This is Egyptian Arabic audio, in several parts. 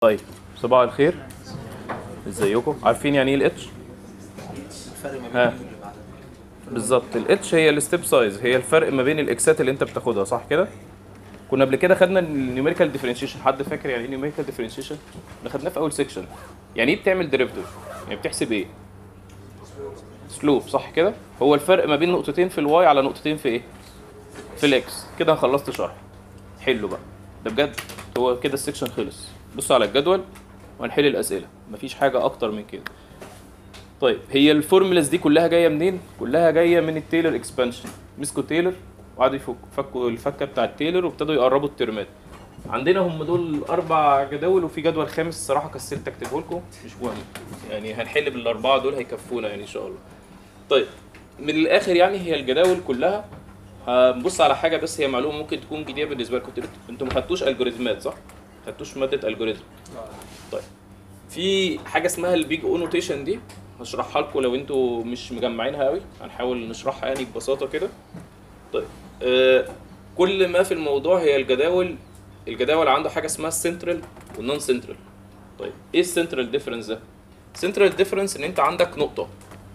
طيب صباح الخير ازيكم عارفين يعني ايه الاتش الفرق ما بين ها. دي واللي بعدها بالظبط الاتش هي الستيب سايز هي الفرق ما بين الاكسات اللي انت بتاخدها صح كده كنا قبل كده خدنا النيوميريكال ديفرنشيشن حد فاكر يعني ايه نيوميريكال ديفرنشيشن احنا خدناه في اول سيكشن يعني ايه بتعمل ديريفيتيف يعني بتحسب ايه سلوب صح كده هو الفرق ما بين نقطتين في الواي على نقطتين في ايه في الاكس كده انا خلصت شرح حلو بقى ده بجد هو كده السيكشن خلص بصوا على الجدول وهنحل الاسئله مفيش حاجه اكتر من كده طيب هي الفورمولاز دي كلها جايه منين؟ كلها جايه من التيلر اكسبانشن مسكوا تيلر وقعدوا يفك فكوا الفكه بتاع التيلر وابتدوا يقربوا الترمات عندنا هم دول اربع جداول وفي جدول خامس الصراحه كسلت اكتبه لكم مش مهم يعني هنحل بالاربعه دول هيكفونا يعني ان شاء الله طيب من الاخر يعني هي الجداول كلها هنبص على حاجه بس هي معلومه ممكن تكون جديده بالنسبه لكم انتوا- انتوا ما خدتوش الجوريزمات صح؟ ما خدتوش ماده الجوريزم طيب في حاجه اسمها البيج او نوتيشن دي هشرحها لكم لو انتوا مش مجمعينها قوي هنحاول نشرحها يعني ببساطه كده طيب آه كل ما في الموضوع هي الجداول الجداول عنده حاجه اسمها السنترال والنون سنترال طيب ايه السنترال ديفرنس ده السنترال ديفرنس ان انت عندك نقطه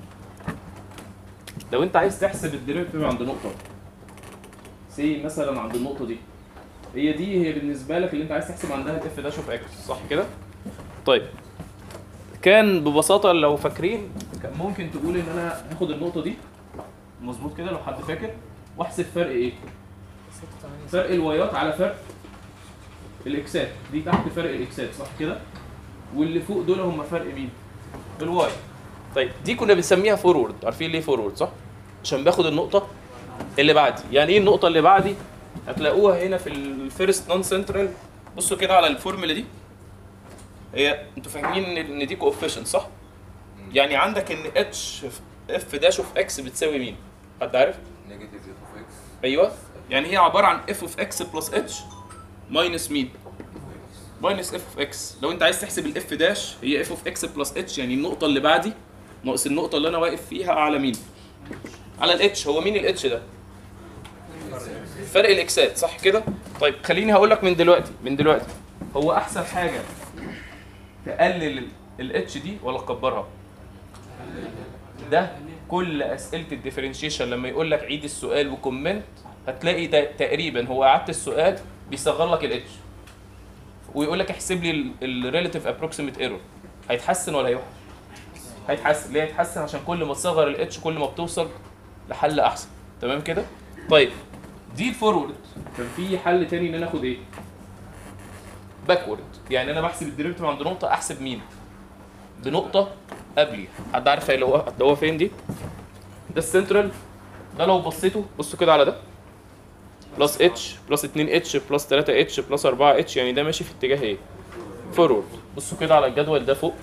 لو انت عايز تحسب الديريفيتيف عند نقطه سي مثلا عند النقطه دي هي دي هي بالنسبه لك اللي انت عايز تحسب عندها الاف داش اوف اكس صح كده طيب كان ببساطه لو فاكرين كان ممكن تقول ان انا هاخد النقطه دي مظبوط كده لو حد فاكر واحسب فرق ايه فرق الوايات على فرق الاكسات دي تحت فرق الاكسات صح كده واللي فوق دول هم فرق مين الواي طيب دي كنا بنسميها فورورد عارفين ليه فورورد صح عشان باخد النقطه اللي بعدي يعني ايه النقطه اللي بعدي هتلاقوها هنا في الفيرست نون سنترال بصوا كده على الفورمولا دي هي انتوا فاهمين ان ان دي كوفيشنت صح يعني عندك ان اتش اف داش اوف اكس بتساوي مين حد عارف نيجاتيف اوف اكس ايوه يعني هي عباره عن اف اوف اكس بلس اتش ماينس مين ماينس اف اوف اكس لو انت عايز تحسب الاف داش هي اف اوف اكس بلس اتش يعني النقطه اللي بعدي ناقص النقطه اللي انا واقف فيها على مين على الاتش هو مين الاتش ده فرق الاكسات صح كده طيب خليني هقول لك من دلوقتي من دلوقتي هو احسن حاجه تقلل الاتش دي ولا تكبرها ده كل اسئله الديفرنشيشن لما يقول لك عيد السؤال وكومنت هتلاقي ده تقريبا هو اعاده السؤال بيصغر لك الاتش ويقول لك احسب لي الريليتيف ابروكسيميت ايرور هيتحسن ولا هيوحش هيتحسن ليه هيتحسن عشان كل ما تصغر الاتش كل ما بتوصل لحل احسن تمام كده طيب دي الفورورد كان في حل تاني ان انا اخد ايه باكورد يعني انا بحسب الديريفيتيف عند نقطه احسب مين بنقطه قبلي حد عارف اللي هو اللي هو فين دي ده السنترال ده لو بصيتوا بصوا كده على ده بلس اتش بلس 2 اتش بلس 3 اتش بلس 4 اتش يعني ده ماشي في اتجاه ايه فورورد بصوا كده على الجدول ده فوق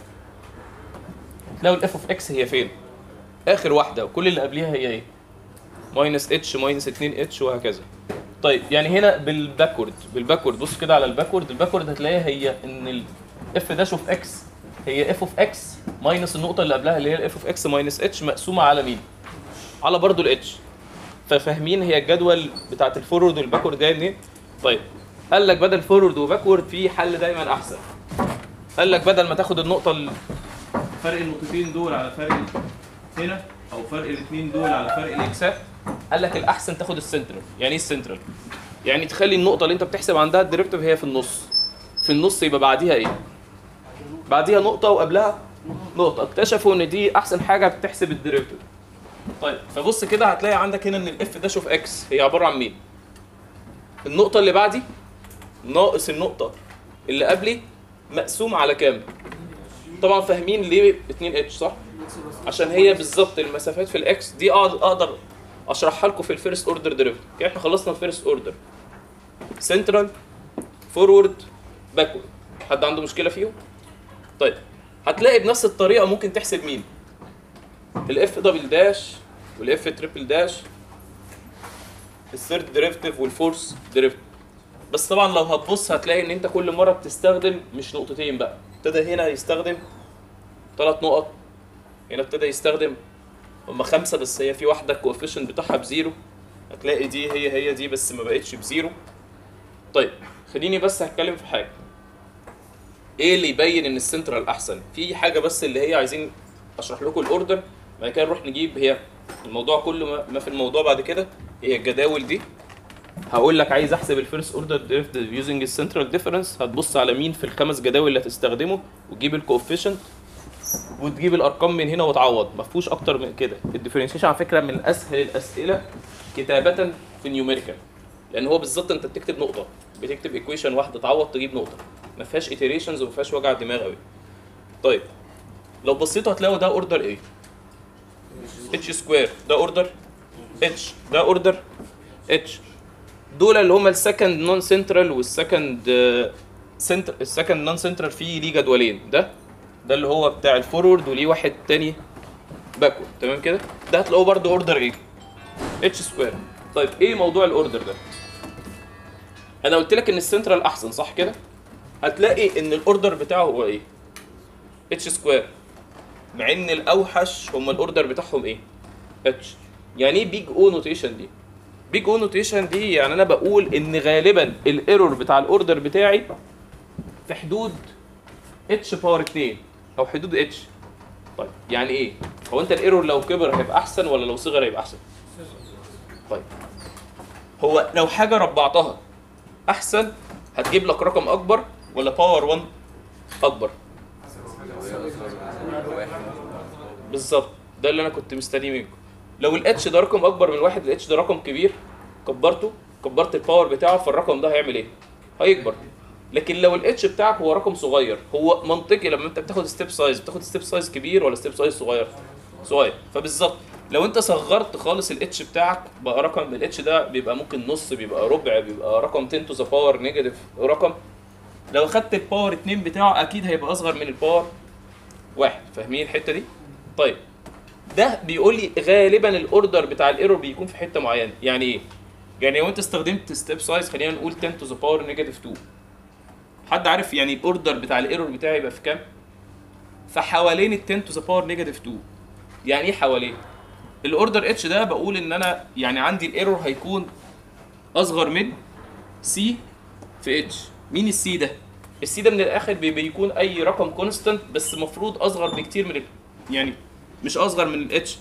تلاقوا الاف اوف اكس هي فين اخر واحده وكل اللي قبليها هي ايه ماينس اتش ماينس 2 اتش وهكذا طيب يعني هنا بالباكورد بالباكورد بص كده على الباكورد الباكورد هتلاقيها هي ان الاف داش اوف اكس هي اف اوف اكس ماينس النقطه اللي قبلها اللي هي الاف اوف اكس ماينس اتش مقسومه على مين على برضو الاتش ففاهمين هي الجدول بتاعت الفورورد والباكورد جايه منين طيب قال لك بدل فورورد وباكورد في حل دايما احسن قال لك بدل ما تاخد النقطه ال- فرق النقطتين دول على فرق ال- هنا او فرق الاثنين دول على فرق الاكسات قال لك الاحسن تاخد السنترال يعني ايه السنترال يعني تخلي النقطه اللي انت بتحسب عندها الديريفيتيف هي في النص في النص يبقى بعديها ايه بعديها نقطه وقبلها نقطه اكتشفوا ان دي احسن حاجه بتحسب الديريفيتيف طيب فبص كده هتلاقي عندك هنا ان الاف داش اوف اكس هي عباره عن مين النقطه اللي بعدي ناقص النقطه اللي قبلي مقسوم على كام طبعا فاهمين ليه 2 اتش صح عشان هي بالظبط المسافات في الاكس دي أقدر- اقدر اشرحها لكم في الفيرست اوردر ديريفيتيف يعني احنا خلصنا الفيرست اوردر سنترال فورورد باكورد حد عنده مشكله فيهم طيب هتلاقي بنفس الطريقه ممكن تحسب مين الاف دبل داش والاف تريبل داش الثيرد ديريفيتيف والفورث ديريفيتيف بس طبعا لو هتبص هتلاقي ان انت كل مره بتستخدم مش نقطتين بقى ابتدى هنا يستخدم ثلاث نقط هنا ابتدى يستخدم هما خمسه بس هي في واحده الكوفيشنت بتاعها بزيرو هتلاقي دي هي هي دي بس ما بقتش بزيرو طيب خليني بس هتكلم في حاجه ايه اللي يبين ان السنترال احسن في حاجه بس اللي هي عايزين اشرح لكم الاوردر بعد كده نروح نجيب هي الموضوع كله ما- ما في الموضوع بعد كده هي الجداول دي هقول لك عايز احسب الفيرست اوردر ديريفيتيف يوزنج السنترال ديفرنس هتبص على مين في الخمس جداول اللي هتستخدمه وتجيب الكوفيشنت وتجيب الارقام من هنا وتعوض ما فيهوش اكتر من كده الديفرنشيشن على فكره من اسهل الاسئله كتابه في نيوميريكال لان هو بالظبط انت بتكتب نقطه بتكتب ايكويشن واحده تعوض تجيب نقطه ما فيهاش ايتريشنز وما فيهاش وجع دماغ قوي طيب لو بصيتوا هتلاقوا ده اوردر ايه اتش سكوير ده اوردر اتش ده اوردر اتش دول اللي هم السكند نون سنترال والسكند سنتر السكند نون سنترال فيه ليه جدولين ده ده اللي هو بتاع الفورورد وليه واحد تاني باكورد تمام كده ده هتلاقوه برضه اوردر ايه اتش سكوير طيب ايه موضوع الاوردر ده انا قلت لك ان السنترال احسن صح كده هتلاقي ان الاوردر بتاعه هو ايه اتش سكوير مع ان الاوحش هم الاوردر بتاعهم ايه اتش يعني ايه بيج او نوتيشن دي بيج او نوتيشن دي يعني انا بقول ان غالبا الايرور بتاع الاوردر بتاعي في حدود اتش باور 2 او حدود اتش طيب يعني ايه هو انت الايرور لو كبر هيبقى احسن ولا لو صغر هيبقى احسن طيب هو لو حاجه ربعتها احسن هتجيب لك رقم اكبر ولا باور 1 اكبر بالظبط ده اللي انا كنت مستنيه منكم لو الاتش ده رقم اكبر من واحد الاتش ده رقم كبير كبرته كبرت الباور بتاعه فالرقم ده هيعمل ايه هيكبر لكن لو الاتش بتاعك هو رقم صغير هو منطقي لما انت بتاخد ستيب سايز بتاخد ستيب سايز كبير ولا ستيب سايز صغير صغير فبالظبط لو انت صغرت خالص الاتش بتاعك بقى رقم الاتش ده بيبقى ممكن نص بيبقى ربع بيبقى رقم 10 تو ذا باور نيجاتيف رقم لو خدت الباور 2 بتاعه اكيد هيبقى اصغر من الباور واحد فاهمين الحته دي طيب ده بيقول لي غالبا الاوردر بتاع الايرور بيكون في حته معينه يعني ايه يعني لو انت استخدمت ستيب سايز خلينا نقول 10 تو ذا باور نيجاتيف 2 حد عارف يعني الاوردر بتاع الايرور بتاعي يبقى في كام فحوالين ال 10 تو ذا باور نيجاتيف 2 يعني ايه حوالين الاوردر اتش ده بقول ان انا يعني عندي الايرور هيكون اصغر من سي في اتش مين السي ده السي ده من الاخر بي- بيكون اي رقم كونستانت بس المفروض اصغر بكتير من ال... يعني مش اصغر من الاتش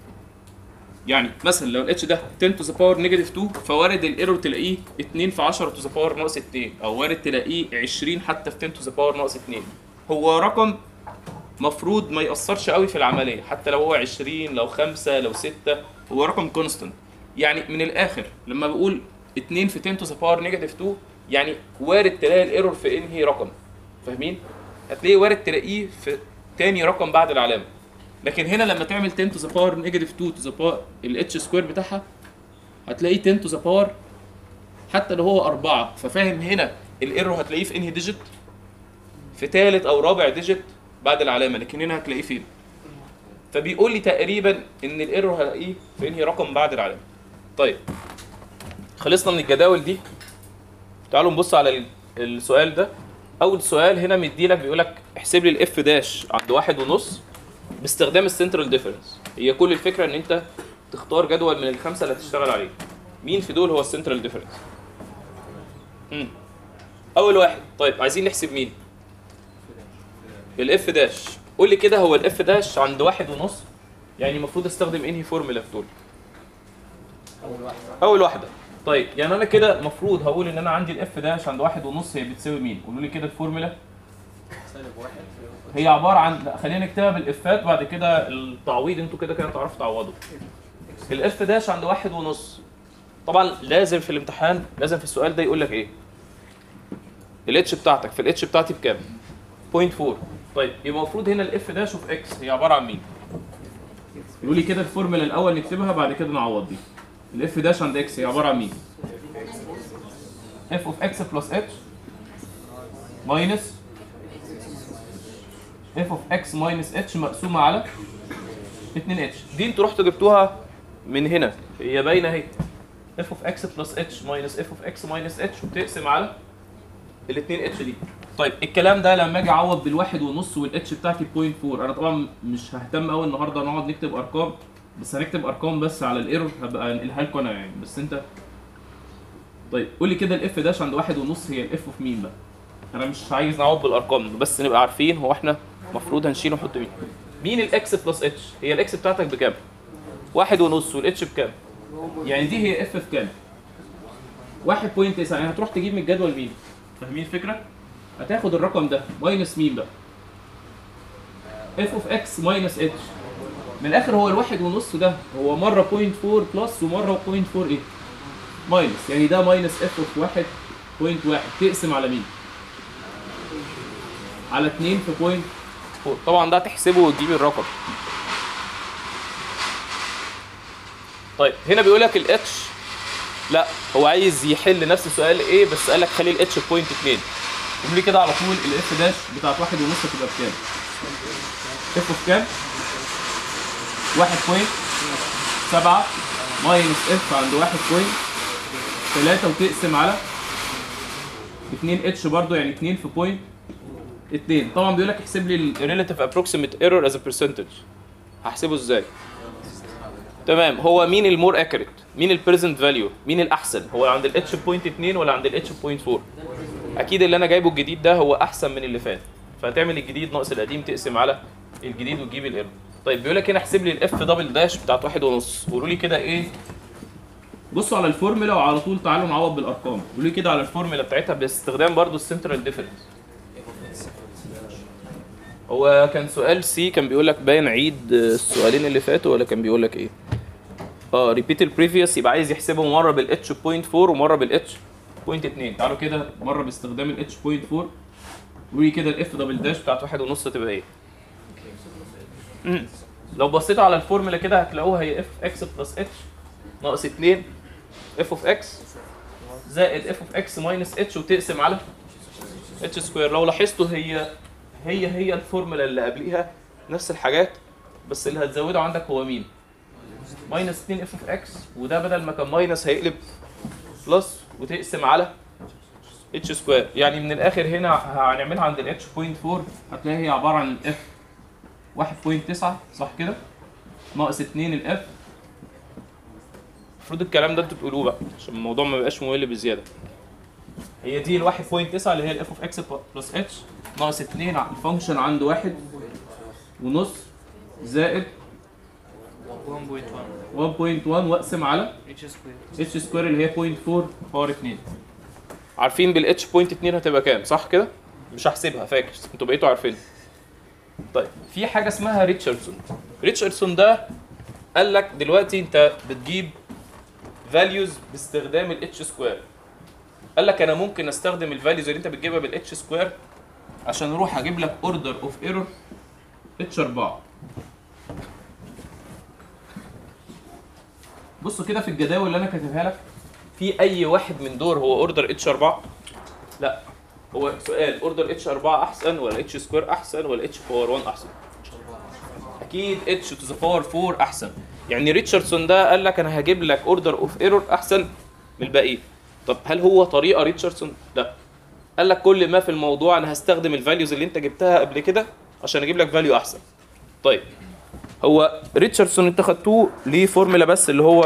يعني مثلا لو الاتش ده 10 تو ذا باور نيجاتيف 2 فوارد الايرور تلاقيه 2 في 10 تو ذا باور ناقص 2 او وارد تلاقيه 20 حتى في 10 تو ذا باور ناقص 2 هو رقم مفروض ما يأثرش قوي في العملية حتى لو هو 20 لو 5 لو 6 هو رقم كونستانت يعني من الآخر لما بقول 2 في 10 تو ذا باور نيجاتيف 2 يعني وارد تلاقي الايرور في انهي رقم فاهمين؟ هتلاقيه وارد تلاقيه في تاني رقم بعد العلامة لكن هنا لما تعمل 10 تو ذا باور نيجاتيف 2 تو ذا باور الاتش سكوير بتاعها هتلاقيه 10 تو ذا باور حتى لو هو أربعة ففاهم هنا الايرور هتلاقيه في انهي ديجيت في ثالث او رابع ديجيت بعد العلامه لكن هنا هتلاقيه فين فبيقول لي تقريبا ان الايرور هلاقيه في انهي رقم بعد العلامه طيب خلصنا من الجداول دي تعالوا نبص على ال- السؤال ده اول سؤال هنا مديلك بيقول لك احسب لي الاف داش عند واحد ونص باستخدام السنترال ديفرنس هي كل الفكره ان انت تختار جدول من الخمسه اللي هتشتغل عليه مين في دول هو السنترال ديفرنس اول واحد طيب عايزين نحسب مين الاف داش قول لي كده هو الاف داش عند واحد ونص يعني المفروض استخدم انهي فورمولا في دول اول واحده اول واحده طيب يعني انا كده المفروض هقول ان انا عندي الاف داش عند واحد ونص هي بتساوي مين قولوا لي كده الفورمولا سالب واحد هي عباره عن لا خلينا نكتبها بالافات بعد كده التعويض انتوا كده كده تعرفوا تعوضوا الاف داش عند واحد ونص طبعا لازم في الامتحان لازم في السؤال ده يقول لك ايه الاتش بتاعتك في الاتش بتاعتي بكام 0.4 طيب يبقى المفروض هنا الاف داش اوف اكس هي عباره عن مين يقولوا لي كده الفورمولا الاول نكتبها بعد كده نعوض دي الاف داش عند اكس هي عباره عن مين اف اوف اكس بلس اتش ماينس اف اوف اكس ماينس اتش مقسومه على 2 اتش دي انتوا رحتوا جبتوها من هنا هي باينه اهي اف اوف اكس بلس اتش ماينس اف اوف اكس ماينس اتش وبتقسم على ال 2 اتش دي طيب الكلام ده لما اجي اعوض بالواحد ونص والاتش بتاعتي 0.4 انا طبعا مش ههتم قوي النهارده نقعد نكتب ارقام بس هنكتب ارقام بس على الايرور هبقى انقلها لكم انا يعني بس انت طيب قول لي كده الاف داش عند واحد ونص هي الاف اوف مين بقى انا مش عايز نعوض بالارقام بس نبقى عارفين هو احنا المفروض هنشيل ونحط مين مين الاكس بلس اتش هي الاكس بتاعتك بكام واحد ونص والاتش بكام يعني دي هي اف في كام 1.9 يعني هتروح تجيب من الجدول مين فاهمين الفكره هتاخد الرقم ده ماينس مين بقى اف اوف اكس ماينس اتش من الاخر هو الواحد ونص ده هو مره 0.4 بلس ومره 0.48 ماينس يعني ده ماينس اف اوف واحد بوينت واحد تقسم على مين؟ على 2 في بوينت فور طبعا ده هتحسبه وتجيب الرقم طيب هنا بيقول لك الاتش لا هو عايز يحل نفس السؤال ايه بس قال لك خلي الاتش بوينت 2 قول لي كده على طول الاف داش بتاعت واحد ونص تبقى بكام؟ اف اوف كام؟ 1.7 ماينس اف عند 1.3 وتقسم على 2 اتش برضو يعني 2 في بوينت 2 طبعا بيقول لك احسب لي الريلاتيف ابروكسيميت ايرور از برسنتج هحسبه ازاي؟ تمام هو مين المور اكيوريت؟ مين البريزنت فاليو؟ مين الاحسن؟ هو عند الاتش بوينت 2 ولا عند الاتش بوينت 4؟ اكيد اللي انا جايبه الجديد ده هو احسن من اللي فات فهتعمل الجديد ناقص القديم تقسم على الجديد وتجيب الايرور طيب بيقول لك هنا احسب لي الاف دبل داش بتاعت واحد ونص قولوا لي كده ايه بصوا على الفورمولا وعلى طول تعالوا نعوض بالارقام قولوا لي كده على الفورمولا بتاعتها باستخدام برضو السنترال ديفرنس هو كان سؤال سي كان بيقول لك باين عيد السؤالين اللي فاتوا ولا كان بيقول لك ايه اه ريبيت البريفيوس يبقى عايز يحسبه مره بالاتش بوينت 4 ومره بالاتش بوينت 2 تعالوا كده مره باستخدام الاتش بوينت 4 قولي كده الاف دبل داش بتاعت واحد ونص تبقى ايه مم. لو بصيتوا على الفورمولا كده هتلاقوها هي اف اكس بلس اتش ناقص 2 اف اوف اكس زائد اف اوف اكس ماينس اتش وتقسم على اتش سكوير لو لاحظتوا هي هي هي الفورمولا اللي قبليها نفس الحاجات بس اللي هتزوده عندك هو مين؟ ماينس 2 اف اوف اكس وده بدل ما كان ماينس هيقلب بلس وتقسم على اتش سكوير يعني من الاخر هنا هنعملها عند الاتش بوينت 4 هتلاقي هي عباره عن الاف 1.9 صح كده ناقص 2 الاف المفروض الكلام ده انتوا تقولوه بقى عشان الموضوع ما يبقاش ممل بزياده هي دي ال 1.9 اللي هي الاف اوف اكس بلس اتش ناقص 2 الفانكشن عنده واحد ونص زائد 1.1 1.1 واقسم على اتش سكوير اتش سكوير اللي هي 0.4 باور 2 عارفين بالاتش بوينت 2 هتبقى كام صح كده مش هحسبها فاكر انتوا بقيتوا عارفين طيب في حاجه اسمها ريتشاردسون ريتشاردسون ده قال لك دلوقتي انت بتجيب فاليوز باستخدام الاتش سكوير قال لك انا ممكن استخدم الفاليوز اللي انت بتجيبها بالاتش سكوير عشان اروح اجيب لك اوردر اوف ايرور اتش 4 بصوا كده في الجداول اللي انا كاتبها لك في اي واحد من دول هو اوردر اتش 4 لا هو سؤال اوردر اتش 4 احسن ولا اتش سكوير احسن ولا اتش باور 1 احسن اكيد اتش تو ذا باور 4 احسن يعني ريتشاردسون ده قال لك انا هجيب لك اوردر اوف ايرور احسن من الباقيين طب هل هو طريقه ريتشاردسون لا قال لك كل ما في الموضوع انا هستخدم الفاليوز اللي انت جبتها قبل كده عشان اجيب لك فاليو احسن طيب هو ريتشاردسون انت خدتوه ليه فورمولا بس اللي هو 4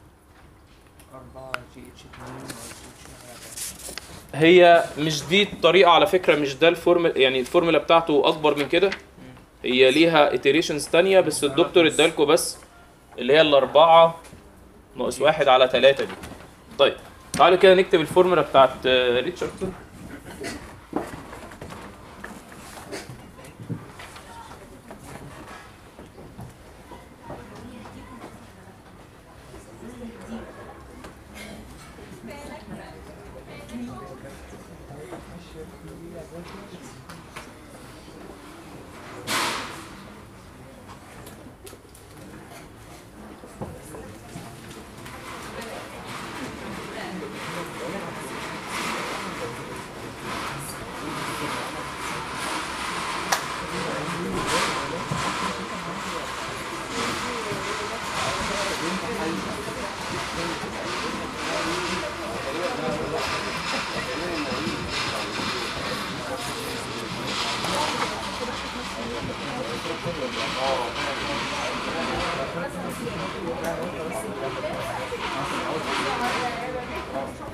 جي اتش 2 جي اتش هي مش دي الطريقة على فكرة مش ده الفورمولا يعني الفورمولا بتاعته أكبر من كده هي ليها iterations تانية بس الدكتور ادالكوا بس اللي هي الأربعة ناقص واحد على تلاتة دي طيب تعالوا كده نكتب الفورمولا بتاعت آه، ريتشاردسون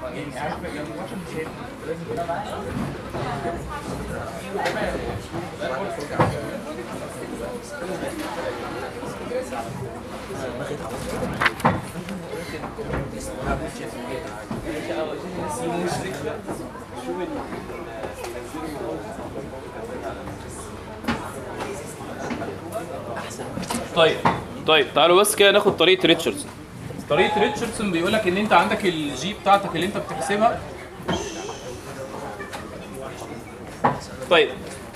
طيب طيب تعالوا بس كده ناخد طريقه ريتشاردسون طريقه ريتشاردسون بيقول لك ان انت عندك الجي بتاعتك اللي انت بتحسبها طيب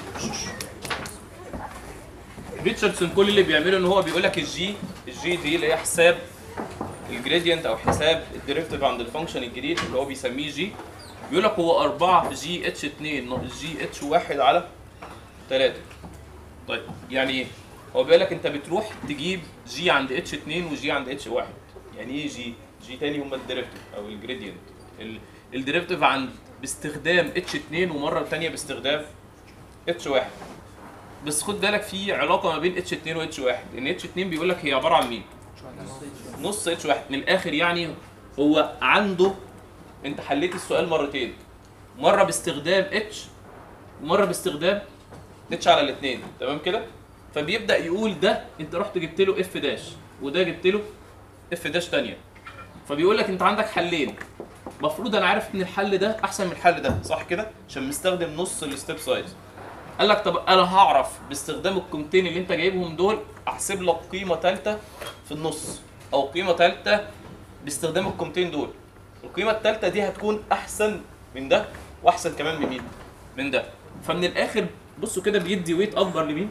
ريتشاردسون كل اللي بيعمله ان هو بيقول لك الجي الجي دي اللي هي حساب الجريدينت او حساب الديريفيتيف عند الفانكشن الجديد اللي هو بيسميه جي بيقول لك هو 4 في جي اتش 2 ناقص جي اتش 1 على 3 طيب يعني ايه؟ هو بيقول لك انت بتروح تجيب جي عند اتش 2 وجي عند اتش 1 يعني ايه جي؟ جي تاني هم الديريفيتيف او الجريدينت الديريفيتيف عند باستخدام اتش 2 ومره ثانيه باستخدام اتش 1 بس خد بالك في علاقه ما بين اتش 2 واتش 1 ان اتش 2 بيقول لك هي عباره عن مين؟ نص اتش 1 من الاخر يعني هو عنده انت حليت السؤال مرتين مره باستخدام اتش ومره باستخدام اتش على الاثنين تمام كده فبيبدا يقول ده انت رحت جبت له اف داش وده جبت له اف داش ثانيه فبيقول لك انت عندك حلين المفروض انا عارف ان الحل ده احسن من الحل ده صح كده عشان مستخدم نص الستيب سايز قال لك طب انا هعرف باستخدام القيمتين اللي انت جايبهم دول احسب لك قيمه ثالثه في النص او قيمه ثالثه باستخدام القيمتين دول القيمه الثالثه دي هتكون احسن من ده واحسن كمان من مين من ده فمن الاخر بصوا كده بيدي ويت اكبر لمين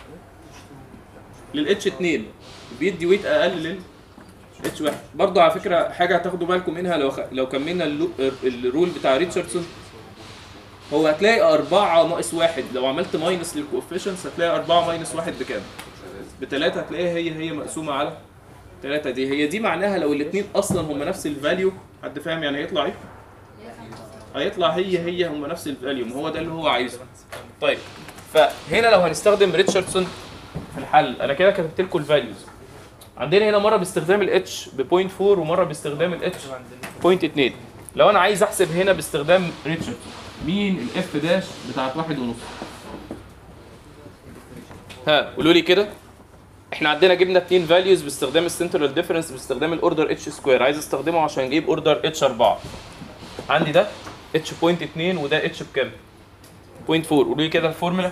للاتش 2 بيدي ويت اقل لل اتش 1 برضه على فكره حاجه هتاخدوا بالكم منها لو خ... لو كملنا اللو... الرول بتاع ريتشاردسون هو هتلاقي 4 ناقص 1 لو عملت ماينس للكوفيشنتس هتلاقي 4 ماينس 1 بكام؟ ب 3 هتلاقيها هي هي مقسومه على 3 دي هي دي معناها لو الاثنين اصلا هم نفس الفاليو حد فاهم يعني هيطلع ايه؟ هيطلع هي هي هم نفس الفاليو ما هو ده اللي هو عايزه طيب فهنا لو هنستخدم ريتشاردسون في الحل انا كده كتبت لكم الفاليوز عندنا هنا مره باستخدام الاتش ب 0.4 ومره باستخدام الاتش 0.2 لو انا عايز احسب هنا باستخدام ريتشاردسون مين الاف داش بتاعت واحد ونص ها قولوا لي كده احنا عندنا جبنا اتنين فاليوز باستخدام السنترال ديفرنس باستخدام الاوردر اتش سكوير عايز استخدمه عشان اجيب اوردر اتش 4 عندي ده اتش بوينت 2 وده اتش بكام؟ بوينت 4 قولوا لي كده الفورمولا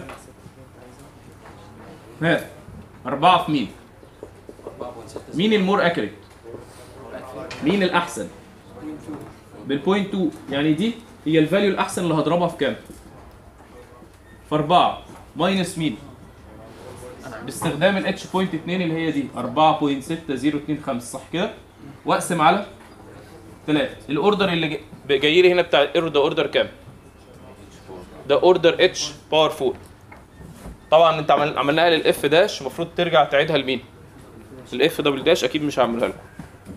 ها 4 في مين؟ مين المور اكيوريت؟ مين الاحسن؟ بالبوينت 2 يعني دي هي الفاليو الاحسن اللي هضربها في كام؟ في 4 ماينس مين؟ باستخدام الاتش بوينت 2 اللي هي دي 4.6025 صح كده؟ واقسم على 3 الاوردر اللي جاي- جاي لي هنا بتاع الايرور ده اوردر كام؟ ده اوردر اتش باور 4 طبعا انت عمل عملناها للاف داش المفروض ترجع تعيدها لمين؟ الاف دبل داش اكيد مش هعملها لكم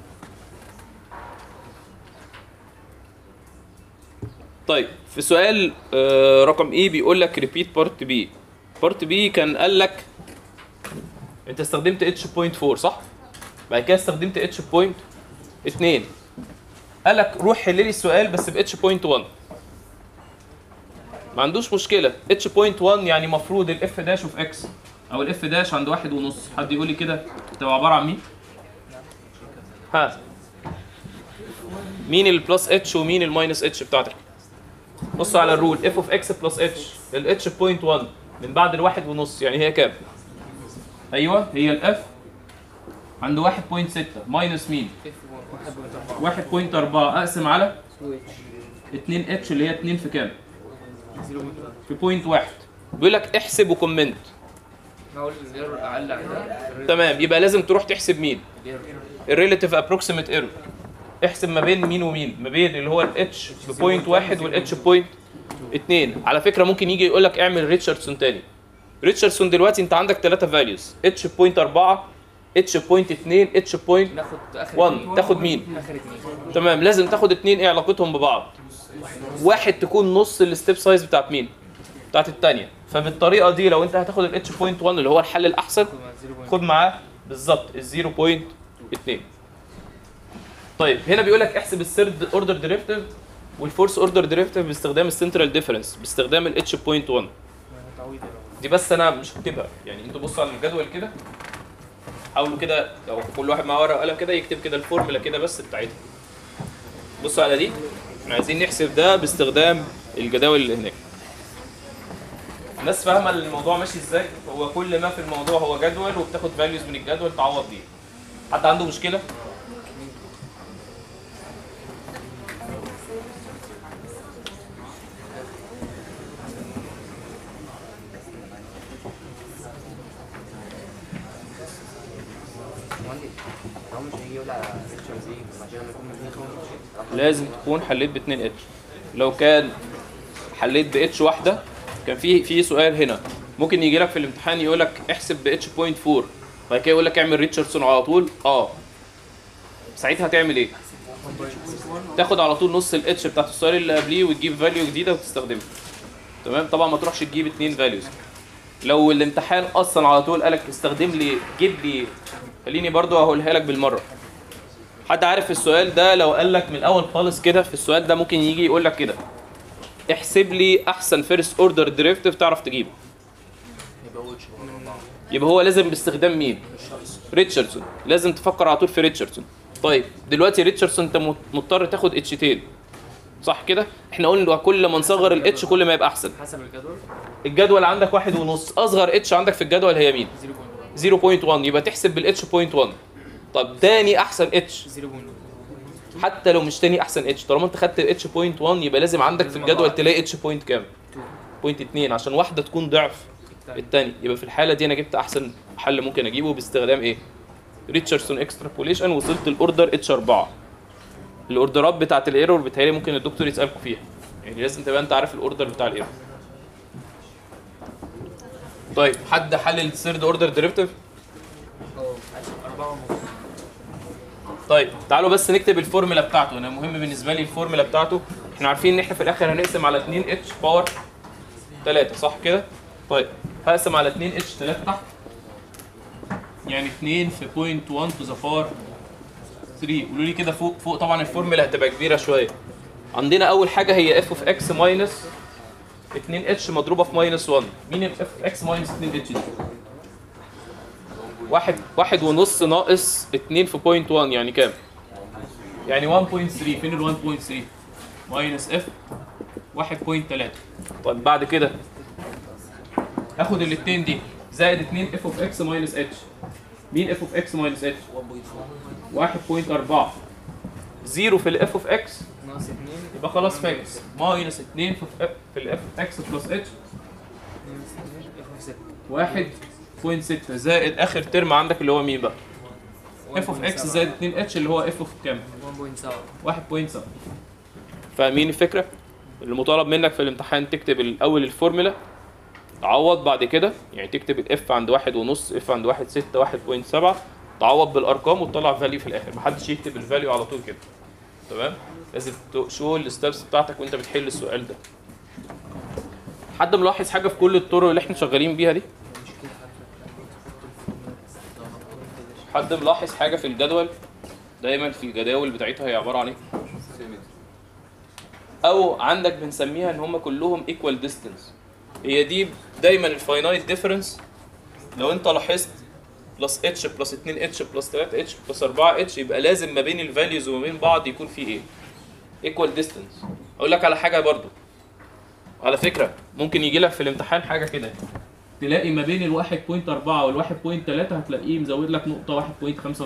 طيب في سؤال آه، رقم ايه بيقول لك ريبيت بارت بي بارت بي كان قال لك انت استخدمت اتش بوينت 4 صح؟ بعد كده استخدمت اتش بوينت 2 قال لك روح حل لي السؤال بس ب اتش بوينت 1 ما عندوش مشكله اتش بوينت 1 يعني المفروض الاف داش اوف اكس او الاف داش عند واحد ونص حد يقول لي كده تبقى عباره عن مين؟ ها مين البلس اتش ومين الماينس اتش بتاعتك؟ بص على الرول اف اوف اكس بلس اتش الاتش بوينت 1 من بعد الواحد ونص يعني هي كام؟ ايوه هي الاف عند 1.6 ماينس مين؟ 1.4 اقسم على 2 اتش اللي هي 2 في كام؟ في بوينت واحد بيقول لك احسب وكومنت نقول الزيرو الاقل عن ده تمام يبقى لازم تروح تحسب مين؟ الريليتيف ابروكسيمت ايرور احسب ما بين مين ومين؟ ما بين اللي هو الاتش بوينت واحد والاتش بوينت اتنين على فكره ممكن يجي يقول لك اعمل ريتشاردسون تاني ريتشاردسون دلوقتي انت عندك ثلاثه فاليوز اتش بوينت 4 اتش بوينت 2 اتش بوينت ناخد اخر 1 اتنين. تاخد مين؟ اخر اتنين تمام لازم تاخد اتنين ايه علاقتهم ببعض واحد تكون نص الستيب سايز بتاعت مين بتاعت التانية فبالطريقه دي لو انت هتاخد الاتش بوينت 1 اللي هو الحل الاحسن خد مع زيرو بوينت. خد معاه بالظبط ال 0.2 طيب هنا بيقول لك احسب الثيرد اوردر ديريفيتيف والفورس اوردر ديريفيتيف باستخدام السنترال ديفرنس باستخدام الاتش بوينت 1 تعويض دي بس انا مش هكتبها يعني انتوا بصوا على الجدول كده حاولوا كده لو كل واحد معاه ورقه وقلم كده يكتب كده الفورمولا كده بس بتاعتها بصوا على دي احنا عايزين نحسب ده باستخدام الجداول اللي هناك الناس فاهمه الموضوع ماشي ازاي هو كل ما في الموضوع هو جدول وبتاخد فاليوز من الجدول تعوض بيه حد عنده مشكله مهندس هو مش هيجي يقول على اتش ام زي عشان لما يكون مديني خمس لازم تكون حليت ب 2 اتش لو كان حليت ب اتش واحده كان في في سؤال هنا ممكن يجي لك في الامتحان يقول لك احسب ب اتش بوينت 4 بعد كده يقول لك اعمل ريتشاردسون على طول اه ساعتها هتعمل ايه؟ تاخد على طول نص الاتش بتاعت السؤال اللي قبليه وتجيب فاليو جديده وتستخدمها تمام طبعا ما تروحش تجيب اتنين فاليوز لو الامتحان اصلا على طول قالك استخدم لي جيب لي خليني برضو هقولها لك بالمره حد عارف السؤال ده لو قال لك من الاول خالص كده في السؤال ده ممكن يجي يقول لك كده احسب لي احسن فيرست اوردر ديريفيتيف تعرف تجيبه يبقى هو لازم باستخدام مين ريتشاردسون لازم تفكر على طول في ريتشاردسون طيب دلوقتي ريتشاردسون انت مض- مضطر تاخد اتشتين صح كده احنا قلنا كل ما نصغر الاتش كل ما يبقى احسن حسب الجدول الجدول عندك واحد ونص اصغر اتش عندك في الجدول هي مين 0.1 0.1 يبقى تحسب بالاتش بوينت 1 طب تاني احسن اتش 0.1 حتى لو مش تاني احسن اتش طالما انت خدت الاتش بوينت 1 يبقى لازم عندك في لازم الجدول أربعة. تلاقي اتش بوينت كام بوينت 2 عشان واحده تكون ضعف التاني يبقى في الحاله دي انا جبت احسن حل ممكن اجيبه باستخدام ايه ريتشاردسون اكسترابوليشن وصلت الاوردر اتش 4 الاوردرات بتاعت الايرور بتهيألي ممكن الدكتور يسالكم فيها يعني لازم تبقى انت عارف الاوردر بتاع الايرور طيب حد حلل الثيرد اوردر ديريفيتيف اه أربعة ونص طيب تعالوا بس نكتب الفورمولا بتاعته انا مهم بالنسبه لي الفورمولا بتاعته احنا عارفين ان احنا في الاخر هنقسم على 2 اتش باور 3 صح كده طيب هقسم على 2 اتش 3 تحت يعني 2 في بوينت 1 تو ذا باور 3 قولوا لي كده فوق فوق طبعا الفورمولا هتبقى كبيره شويه عندنا اول حاجه هي اف اوف اكس ماينس 2 اتش مضروبه في ماينس 1 مين اف اكس ماينس 2 اتش دي واحد واحد ونص ناقص 2 في بوينت 1 يعني كام؟ يعني 1.3 فين ال 1.3 ماينس اف 1.3 طيب بعد كده اخد الاثنين دي زائد 2 اف اوف اكس ماينس اتش مين اف اوف اكس ماينس اتش 1.4 زيرو في الاف اوف اكس ناقص 2 يبقى خلاص فاكس ماينس 2 في F في الاف اكس بلس اتش اف اوف 6 1.6 زائد اخر ترم عندك اللي هو مين بقى؟ اف اوف اكس زائد 2 اتش اللي هو اف اوف كام؟ 1.7 1.7 فاهمين الفكره؟ اللي مطالب منك في الامتحان تكتب الاول الفورمولا تعوض بعد كده يعني تكتب الاف عند واحد ونص اف عند واحد ستة واحد بوينت سبعة تعوض بالارقام وتطلع فاليو في الاخر محدش يكتب الفاليو على طول كده تمام لازم شو الستبس بتاعتك وانت بتحل السؤال ده حد ملاحظ حاجه في كل الطرق اللي احنا شغالين بيها دي حد ملاحظ حاجه في الجدول دايما في الجداول بتاعتها هي عباره عن ايه او عندك بنسميها ان هم كلهم ايكوال ديستانس هي دي دايما الفاينايت ديفرنس لو انت لاحظت بلس اتش بلس 2 اتش بلس 3 اتش بلس 4 اتش يبقى لازم ما بين الفاليوز وما بين بعض يكون في ايه ايكوال ديستانس اقول لك على حاجه برضو على فكره ممكن يجي لك في الامتحان حاجه كده تلاقي ما بين ال 1.4 وال 1.3 هتلاقيه مزود لك نقطه 1.35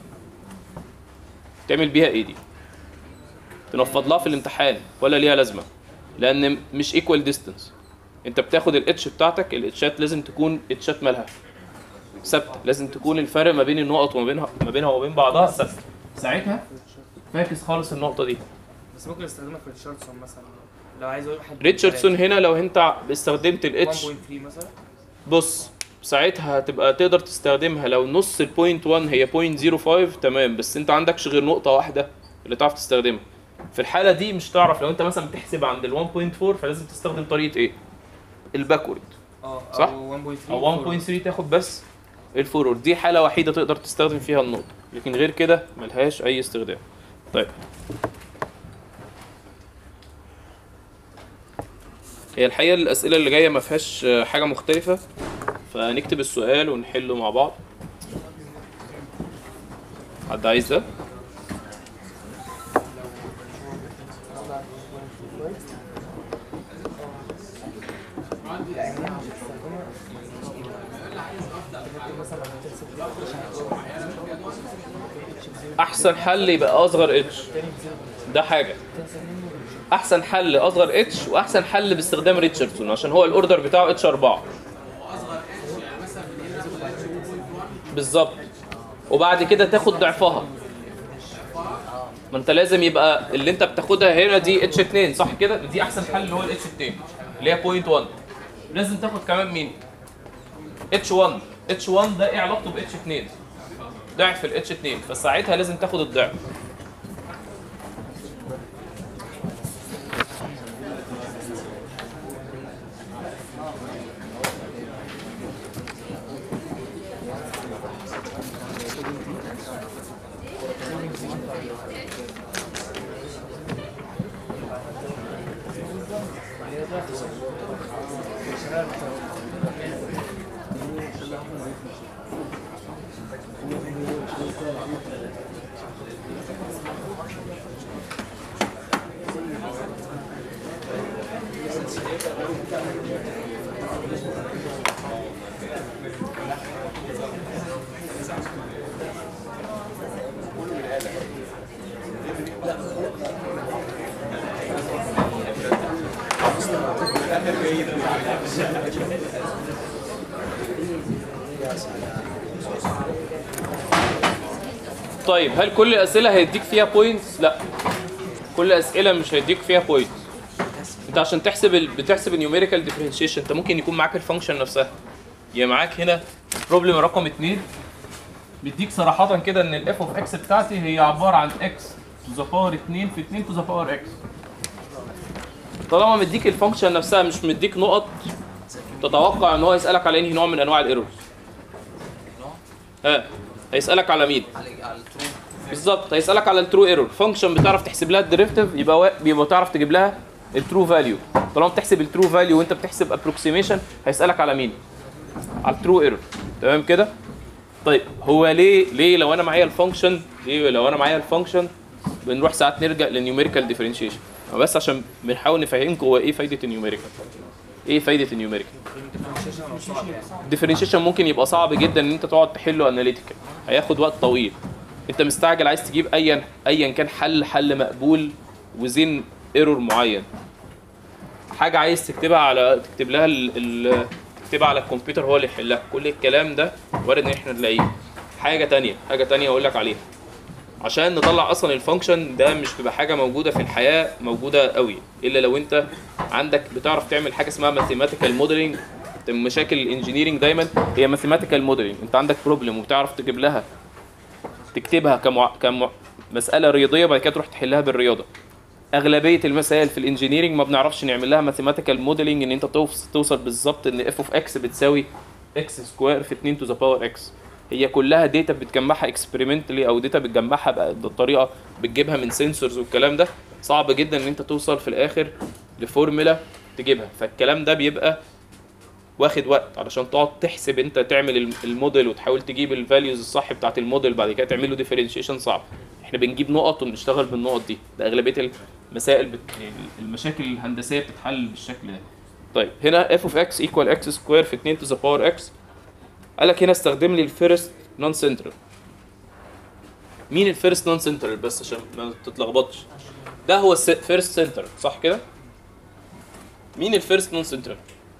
تعمل بيها ايه دي تنفض لها في الامتحان ولا ليها لازمه لان مش ايكوال ديستانس انت بتاخد الاتش بتاعتك الاتشات لازم تكون اتشات مالها ثابته لازم تكون الفرق ما بين النقط وما بينها ما بينها وما بين بعضها ثابته ساعتها فاكس خالص النقطه دي بس ممكن استخدمها في ريتشاردسون مثلا لو عايز اقول واحد ريتشاردسون هنا لو انت استخدمت الاتش 1.3 مثلا بص ساعتها هتبقى تقدر تستخدمها لو نص البوينت 1 هي بوينت 0.05 تمام بس انت عندكش غير نقطة واحدة اللي تعرف تستخدمها في الحالة دي مش تعرف لو انت مثلا بتحسب عند ال 1.4 فلازم تستخدم طريقة ايه؟ الباكورد اه صح؟ او 1.3 او 1.3 تاخد بس الفورورد دي حالة وحيدة تقدر تستخدم فيها النقطة لكن غير كده ملهاش أي استخدام طيب هي الحقيقه الاسئله اللي جايه ما فيهاش آه، حاجه مختلفه فنكتب السؤال ونحله مع بعض حد عايز ده احسن حل يبقى اصغر اتش ده حاجه احسن حل اصغر اتش واحسن حل باستخدام ريتشاردسون عشان هو الاوردر بتاعه اتش 4 بالظبط وبعد كده تاخد ضعفها ما انت لازم يبقى اللي انت بتاخدها هنا دي اتش 2 صح كده دي احسن حل اللي هو الاتش 2 اللي هي بوينت 1 لازم تاخد كمان مين اتش 1 اتش 1 ده ايه علاقته باتش 2 ضعف الاتش 2 فساعتها لازم تاخد الضعف طيب هل كل الاسئله هيديك فيها بوينتس لا كل الاسئله مش هيديك فيها بوينتس انت عشان تحسب ال... بتحسب النيوميريكال ديفرنشيشن انت ممكن يكون معاك الفانكشن نفسها يعني معاك هنا بروبلم رقم 2 بيديك صراحه كده ان الاف اوف اكس بتاعتي هي عباره عن اكس تو ذا باور 2 في 2 تو ذا باور اكس طالما مديك الفانكشن نفسها مش مديك نقط تتوقع ان هو يسالك على انهي نوع من انواع الايرورز ها هيسالك على مين على على الترو بالظبط هيسالك على الترو ايرور فانكشن بتعرف تحسب لها الديريفيتيف يبقى وا- يبقى تعرف تجيب لها الترو فاليو طالما بتحسب الترو فاليو وانت بتحسب ابروكسيميشن هيسالك على مين على الترو ايرور تمام كده طيب هو ليه ليه لو انا معايا الفانكشن ليه لو انا معايا الفانكشن بنروح ساعات نرجع للنيوميريكال ديفرنشيشن بس عشان بنحاول نفهمكم هو ايه فايده النيوميريكال ايه فايده النيوميريكال الديفرنشيشن ممكن يبقى صعب جدا ان انت تقعد تحله اناليتيكال هياخد وقت طويل انت مستعجل عايز تجيب ايا ايا كان حل حل مقبول وزين ايرور معين حاجه عايز تكتبها على تكتب لها ال... ال... تكتبها على الكمبيوتر هو اللي يحلها كل الكلام ده وارد ان احنا نلاقيه حاجه تانية حاجه تانية اقول لك عليها عشان نطلع اصلا الفانكشن ده مش بتبقى حاجه موجوده في الحياه موجوده قوي الا لو انت عندك بتعرف تعمل حاجه اسمها ماثيماتيكال موديلنج مشاكل الانجينيرنج دايما هي ماثيماتيكال موديلنج انت عندك بروبلم وبتعرف تجيب لها تكتبها كمع... كم مساله رياضيه بعد كده تروح تحلها بالرياضه اغلبيه المسائل في الانجينيرنج ما بنعرفش نعمل لها ماثيماتيكال موديلنج ان انت توص- توصل بالظبط ان اف اوف اكس بتساوي اكس سكوير في 2 تو ذا باور اكس هي كلها داتا بتجمعها اكسبيرمنتالي او داتا بتجمعها بقى بطريقه بتجيبها من سنسورز والكلام ده صعب جدا ان انت توصل في الاخر لفورمولا تجيبها فالكلام ده بيبقى واخد وقت علشان تقعد تحسب انت تعمل الم- الموديل وتحاول تجيب الفاليوز الصح بتاعت الموديل بعد كده تعمل له ديفرنشيشن صعب احنا بنجيب نقط وبنشتغل بالنقط دي ده اغلبيه المسائل بت... المشاكل الهندسيه بتتحل بالشكل ده طيب هنا f of x equal x square في 2 to the power x قال لك هنا استخدم لي الفيرست نون سنترال مين الفيرست نون سنترال بس عشان ما تتلخبطش ده هو الفيرست سنترال صح كده مين الفيرست نون سنترال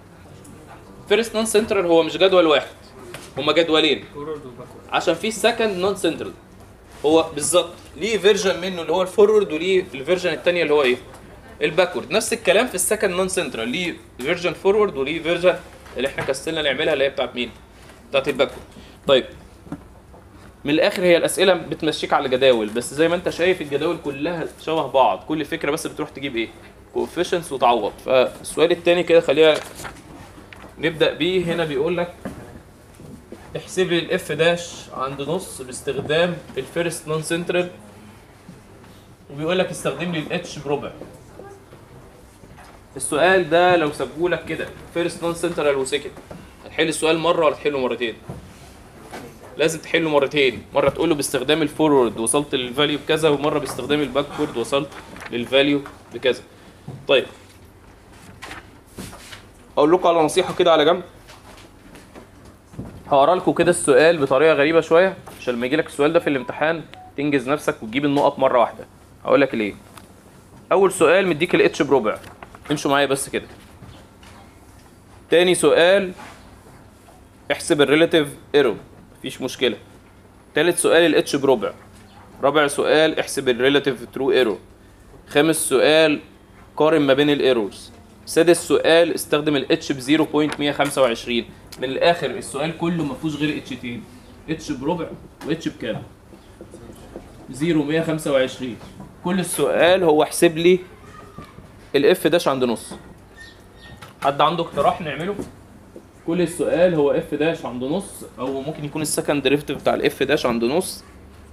فيرست نون سنترال هو مش جدول واحد هما جدولين فورورد وباكورد عشان في سكند نون سنترال هو بالظبط ليه فيرجن منه اللي هو الفورورد وليه الفيرجن الثانيه اللي هو ايه الباكورد نفس الكلام في السكند نون سنترال ليه فيرجن فورورد وليه فيرجن اللي احنا كسلنا نعملها اللي هي بتاعت مين بتاعت الباكورد طيب من الاخر هي الاسئله بتمشيك على جداول بس زي ما انت شايف الجداول كلها شبه بعض كل فكره بس بتروح تجيب ايه كوفيشنتس وتعوض فالسؤال الثاني كده خلينا نبدا بيه هنا بيقول لك احسب لي الاف داش عند نص باستخدام الفيرست نون سنترال وبيقول لك استخدم لي الاتش بربع السؤال ده لو سابهولك كده فيرست نون سنترال وسكند هتحل السؤال مره ولا تحله مرتين لازم تحله مرتين مره تقول له باستخدام الفورورد وصلت للفاليو بكذا ومره باستخدام الباكورد وصلت للفاليو بكذا طيب اقول لكم على نصيحه كده على جنب هقرا لكم كده السؤال بطريقه غريبه شويه عشان لما يجي لك السؤال ده في الامتحان تنجز نفسك وتجيب النقط مره واحده هقول لك ليه اول سؤال مديك الاتش بربع امشوا معايا بس كده تاني سؤال احسب الريلاتيف ايرور مفيش مشكله تالت سؤال الاتش بربع رابع سؤال احسب الريلاتيف ترو ايرور خامس سؤال قارن ما بين الايرورز سادس سؤال استخدم الاتش ب 0.125 من الاخر السؤال كله ما فيهوش غير اتشتين اتش بربع واتش بكام 0.125 كل السؤال هو احسب لي الاف داش عند نص حد عنده اقتراح نعمله كل السؤال هو اف داش عند نص او ممكن يكون السكند ديريفيتيف بتاع الاف داش عند نص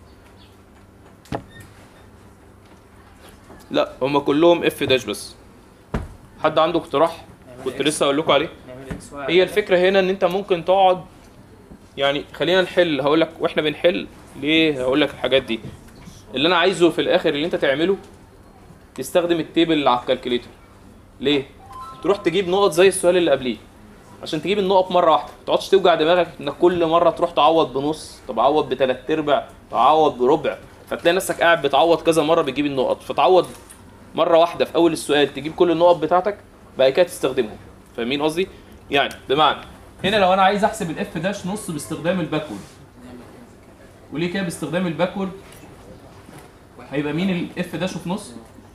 لا هما كلهم اف داش بس حد عنده اقتراح كنت لسه اقول لكم عليه نعمل اكس واي هي الفكره هنا ان انت ممكن تقعد يعني خلينا نحل هقول لك واحنا بنحل ليه هقول لك الحاجات دي اللي انا عايزه في الاخر اللي انت تعمله تستخدم التيبل اللي على الكالكوليتر ليه تروح تجيب نقط زي السؤال اللي قبليه عشان تجيب النقط مره واحده ما تقعدش توجع دماغك انك كل مره تروح تعوض بنص طب اعوض بثلاث ارباع تعوض بربع فتلاقي نفسك قاعد بتعوض كذا مره بتجيب النقط فتعوض مره واحده في اول السؤال تجيب كل النقط بتاعتك بعد كده تستخدمهم فاهمين قصدي يعني بمعنى هنا لو انا عايز احسب الاف داش نص باستخدام الباكورد وليه كده باستخدام الباكورد هيبقى مين الاف داش في نص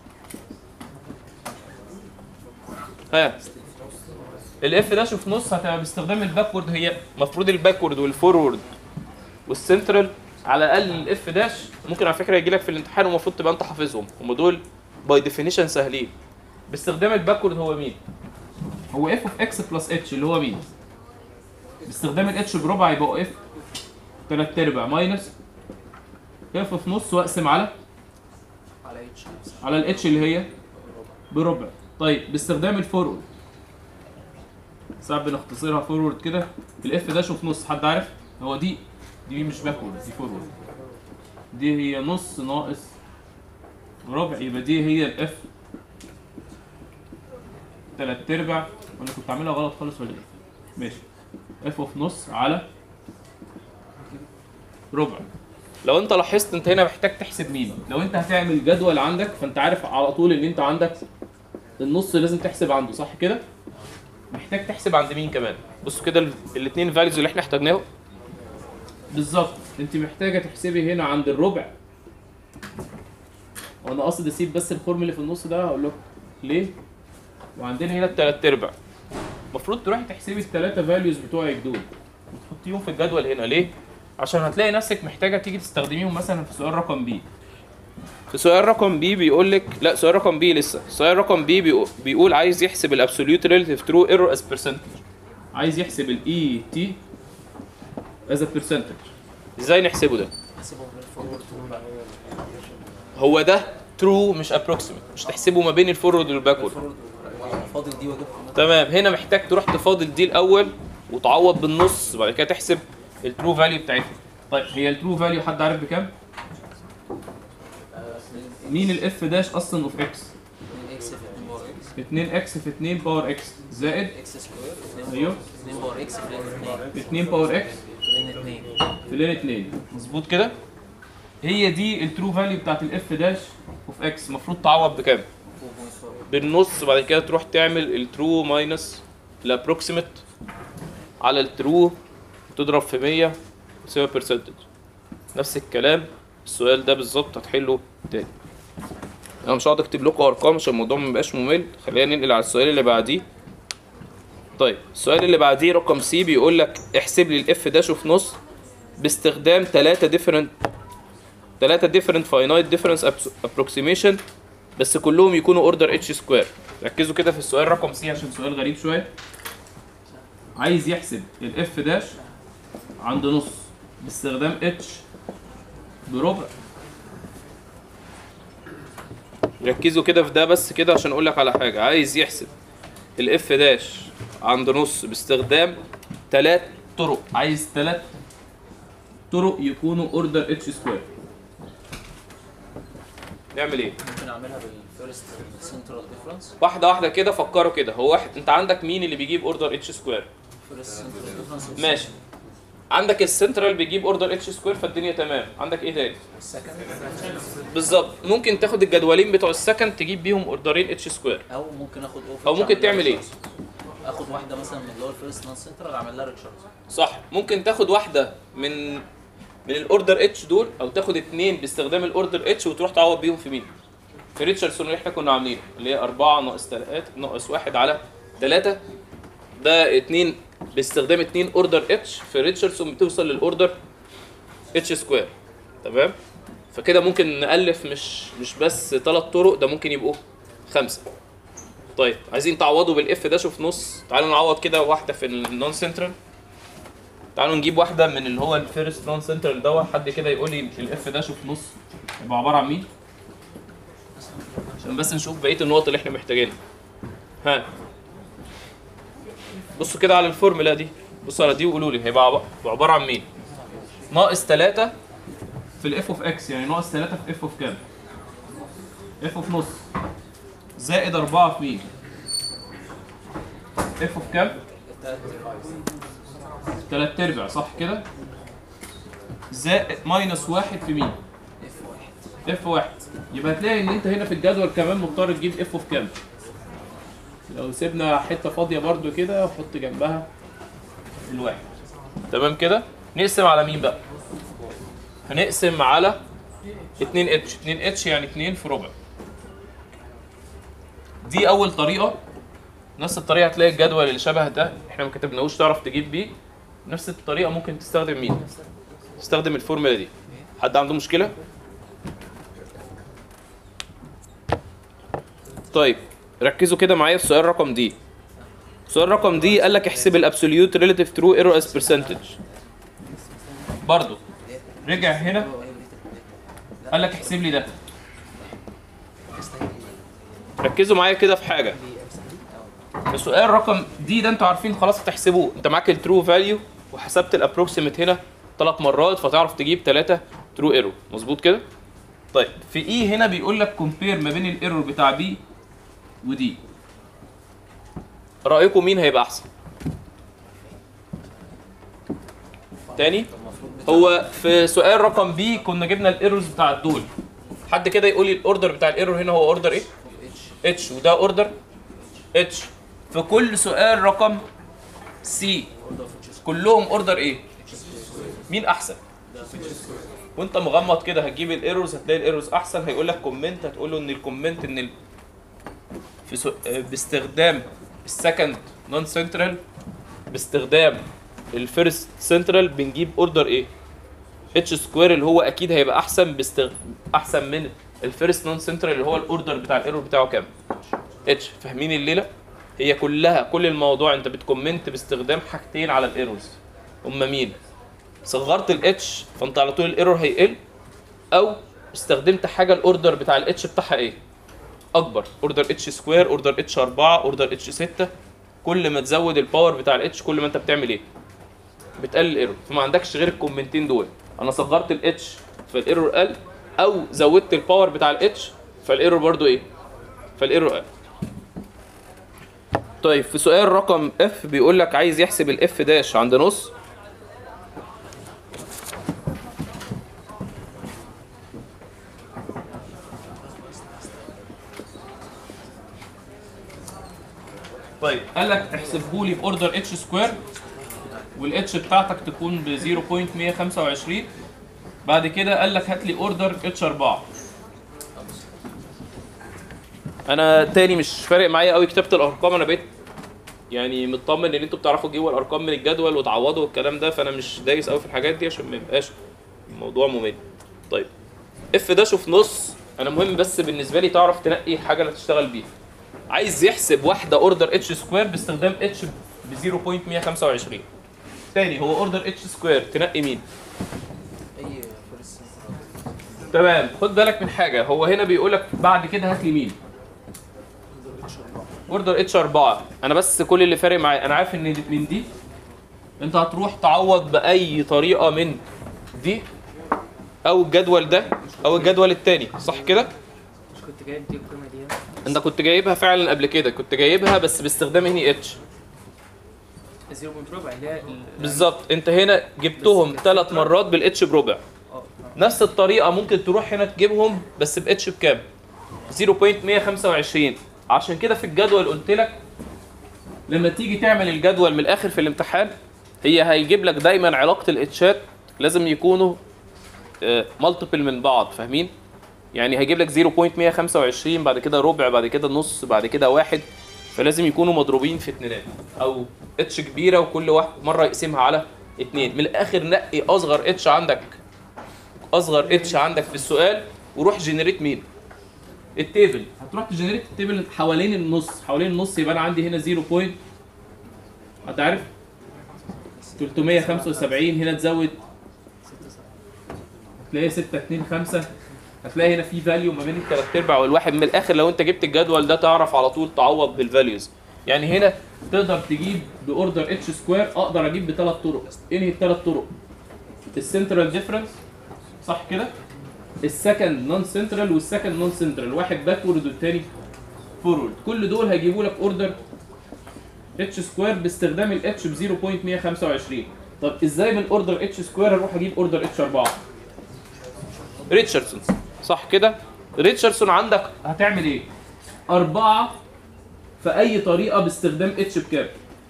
ها الاف داش في نص هتبقى باستخدام الباكورد هي المفروض الباكورد والفورورد والسنترال على الاقل الاف داش ممكن على فكره يجي لك في الامتحان ومفروض تبقى انت حافظهم هم دول باي ديفينيشن سهلين باستخدام الباكورد هو مين هو اف اوف اكس بلس اتش اللي هو مين باستخدام الاتش بربع يبقى اف تلات ارباع ماينس اف في نص واقسم على على اتش على الاتش اللي هي بربع طيب باستخدام الفورورد ساعات بنختصرها فورورد كده الاف داش في نص حد عارف هو دي دي مش باكورد دي فورورد دي هي نص ناقص ربع يبقى دي هي الاف تلات ارباع وانا كنت عاملها غلط خالص ولا ايه ماشي اف اوف نص على ربع لو انت لاحظت انت هنا محتاج تحسب مين لو انت هتعمل جدول عندك فانت عارف على طول ان انت عندك النص لازم تحسب عنده صح كده محتاج تحسب عند مين كمان بصوا كده الاثنين فاليوز اللي احنا احتاجناهم بالظبط انت محتاجه تحسبي هنا عند الربع وانا قاصد اسيب بس الخرم اللي في النص ده هقول لكم ليه وعندنا هنا التلات ارباع المفروض تروحي تحسبي الثلاثه فاليوز بتوعك دول وتحطيهم في الجدول هنا ليه عشان هتلاقي نفسك محتاجه تيجي تستخدميهم مثلا في سؤال رقم بي في سؤال رقم بي بيقول لك لا سؤال رقم بي لسه سؤال رقم بي بيقول, بيقول عايز يحسب الابسوليوت ريليتيف ترو ايرور از برسنتج عايز يحسب الاي تي از برسنتج ازاي نحسبه ده حسبهم بالفورورد بقى هو ده ترو مش ابروكسيمت مش تحسبه ما بين الفورورد والباكورد الفورورد فاضل دي واجيب تمام هنا محتاج تروح تفاضل دي الاول وتعوض بالنص بعد كده تحسب الترو فاليو بتاعتها طيب هي الترو فاليو حد عارف بكام مين الاف داش اصلا اوف اكس اكس في 2 باور اكس 2 اكس في 2 باور اكس زائد اكس سكوير 2 ايوه 2 باور اكس في لين 2 2 باور اكس في لين 2 في لين 2 مظبوط كده هي دي الترو فاليو بتاعت الاف داش اوف اكس المفروض تعوض بكام 2.4 بالنص بعد كده تروح تعمل الترو ماينس الابروكسيمت على الترو تضرب في 100 تساوي برسنتج نفس الكلام السؤال ده بالظبط هتحله تاني انا مش هقعد اكتب لكم ارقام عشان الموضوع ما يبقاش ممل خلينا ننقل على السؤال اللي بعديه طيب السؤال اللي بعديه رقم سي بيقول لك احسب لي الاف داش في نص باستخدام ثلاثة ديفرنت ثلاثة ديفرنت فاينايت ديفرنس ابروكسيميشن بس كلهم يكونوا اوردر اتش سكوير ركزوا كده في السؤال رقم سي عشان سؤال غريب شويه عايز يحسب الاف داش عند نص باستخدام اتش بربع ركزوا كده في ده بس كده عشان اقول لك على حاجه عايز يحسب الاف داش عند نص باستخدام ثلاث طرق عايز ثلاث طرق يكونوا اوردر اتش سكوير نعمل ايه ممكن اعملها بالفيرست سنترال ديفرنس واحده واحده كده فكروا كده هو واحد انت عندك مين اللي بيجيب اوردر اتش سكوير فيرست سنترال ديفرنس ماشي عندك السنترال بيجيب اوردر اتش سكوير فالدنيا تمام عندك ايه تاني السكند بالظبط ممكن تاخد الجدولين بتوع السكند تجيب بيهم اوردرين اتش سكوير او ممكن اخد اوفر أو ممكن تعمل إيه؟ اخد واحده مثلا من اللي هو الفيرست نون سنترال اعمل لها ريتشارد صح ممكن تاخد واحده من من الاوردر اتش دول او تاخد اتنين باستخدام الاوردر اتش وتروح تعوض بيهم في مين في ريتشاردسون اللي احنا كنا عاملينه اللي هي 4 ناقص 3 ناقص 1 على 3 ده اتنين باستخدام اتنين اوردر اتش في ريتشاردسون بتوصل للاوردر اتش سكوير تمام فكده ممكن نالف مش مش بس ثلاث طرق ده ممكن يبقوا خمسه طيب عايزين تعوضوا بالاف ده شوف نص تعالوا نعوض كده واحده في النون سنترال تعالوا نجيب واحده من اللي هو الفيرست نون سنترال دوت حد كده يقول لي الاف ده شوف نص يبقى عباره عن مين عشان بس نشوف بقيه النقط اللي احنا محتاجينها ها بصوا كده على الفورمولا دي بصوا على دي وقولوا لي هيبقى عب- عباره عن مين ناقص 3 في الاف اوف اكس يعني ناقص 3 في اف اوف كام اف اوف نص زائد 4 في مين اف اوف كام تلات ارباع صح كده زائد ماينس واحد في مين اف واحد اف واحد يبقى هتلاقي ان انت هنا في الجدول كمان مضطر تجيب اف اوف كام لو سيبنا حته فاضيه برضو كده وحط جنبها الواحد تمام كده نقسم على مين بقى هنقسم على 2 اتش 2 اتش يعني 2 في ربع دي اول طريقه نفس الطريقه هتلاقي الجدول اللي شبه ده احنا ما كتبناهوش تعرف تجيب بيه نفس الطريقه ممكن تستخدم مين تستخدم الفورمولا دي حد عنده مشكله طيب ركزوا كده معايا في سؤال رقم دي سؤال رقم دي قال لك احسب الابسوليوت ريليتيف ترو ايرور از برسنتج برضو رجع هنا قال لك احسب لي ده ركزوا معايا كده في حاجه السؤال رقم دي ده انتوا عارفين خلاص هتحسبوه انت معاك الترو فاليو وحسبت الابروكسيمت هنا ثلاث مرات فتعرف تجيب ثلاثه ترو ايرور مظبوط كده طيب في اي هنا بيقول لك كومبير ما بين الايرور بتاع بي ودي رايكم مين هيبقى احسن تاني هو في سؤال رقم بي كنا جبنا الايرورز بتاع دول حد كده يقول لي الاوردر بتاع الايرور هنا هو اوردر ايه اتش وده اوردر اتش في كل سؤال رقم سي كلهم اوردر ايه مين احسن وانت مغمض كده هتجيب الايرورز هتلاقي الايرورز احسن هيقول لك كومنت هتقول له ان الكومنت ان ال... في سو... آه، باستخدام السكند نون سنترال باستخدام الفيرست سنترال بنجيب اوردر ايه اتش سكوير اللي هو اكيد هيبقى احسن باستغ... احسن من الفيرست نون سنترال اللي هو الاوردر بتاع الايرور بتاعه كام اتش فاهمين الليله هي كلها كل الموضوع انت بتكومنت باستخدام حاجتين على الايرورز هما مين صغرت الاتش فانت على طول الايرور هيقل او استخدمت حاجه الاوردر بتاع الاتش بتاعها ايه اكبر اوردر اتش سكوير اوردر اتش 4 اوردر اتش 6 كل ما تزود الباور بتاع الاتش كل ما انت بتعمل ايه بتقلل الايرور فما عندكش غير الكومنتين دول انا صغرت الاتش فالايرور قل او زودت الباور بتاع الاتش فالايرور برضو ايه فالايرور قل طيب في سؤال رقم اف بيقول لك عايز يحسب الاف داش عند نص طيب قال لك احسبه لي باوردر اتش سكوير والاتش بتاعتك تكون ب 0.125 بعد كده قال لك هات لي اوردر اتش 4 انا تاني مش فارق معايا قوي كتابه الارقام انا بقيت يعني مطمن ان انتوا بتعرفوا تجيبوا الارقام من الجدول وتعوضوا الكلام ده فانا مش دايس قوي في الحاجات دي عشان ما يبقاش الموضوع ممل طيب اف ده شوف نص انا مهم بس بالنسبه لي تعرف تنقي حاجه اللي هتشتغل بيها عايز يحسب واحده اوردر اتش سكوير باستخدام اتش ب 0.125 تاني هو اوردر اتش سكوير تنقي مين اي فيرست سنترال تمام خد بالك من حاجه هو هنا بيقول لك بعد كده هات لي مين اوردر اتش 4 انا بس كل اللي فارق معايا انا عارف ان من دي انت هتروح تعوض باي طريقه من دي او الجدول ده او الجدول التاني صح كده مش كنت جايب دي القيمه دي هنا انت كنت جايبها فعلا قبل كده كنت جايبها بس باستخدام هني اتش 0.4 اللي هي ال- بالظبط انت هنا جبتهم بس- ثلاث مرات بالاتش بربع اه آه. نفس الطريقه ممكن تروح هنا تجيبهم بس باتش بكام 0.125 عشان كده في الجدول قلت لك لما تيجي تعمل الجدول من الاخر في الامتحان هي هيجيب لك دايما علاقه الاتشات لازم يكونوا مالتيبل من بعض فاهمين يعني هيجيب لك 0.125 بعد كده ربع بعد كده نص بعد كده واحد فلازم يكونوا مضروبين في اتنينات او اتش كبيره وكل واحد مره يقسمها على اتنين من الاخر نقي اصغر اتش عندك اصغر اتش عندك في السؤال وروح جنريت مين التيبل هتروح تجنريت التيبل حوالين النص حوالين النص يبقى انا عندي هنا 0 بوينت هتعرف 375 هنا تزود هتلاقي 6 2 5 هتلاقي هنا في فاليو ما بين الثلاث ارباع والواحد من الاخر لو انت جبت الجدول ده تعرف على طول تعوض بالفاليوز يعني هنا تقدر تجيب باوردر اتش سكوير اقدر اجيب بثلاث طرق انهي الثلاث طرق السنترال ديفرنس صح كده السكند نون سنترال والسكند نون سنترال واحد باكورد والتاني فورورد كل دول هيجيبوا لك اوردر اتش سكوير باستخدام الاتش ب 0.125 طب ازاي من اوردر اتش سكوير اروح اجيب اوردر اتش 4 ريتشاردسون صح كده ريتشاردسون عندك هتعمل ايه أربعة في أي طريقة باستخدام اتش بكام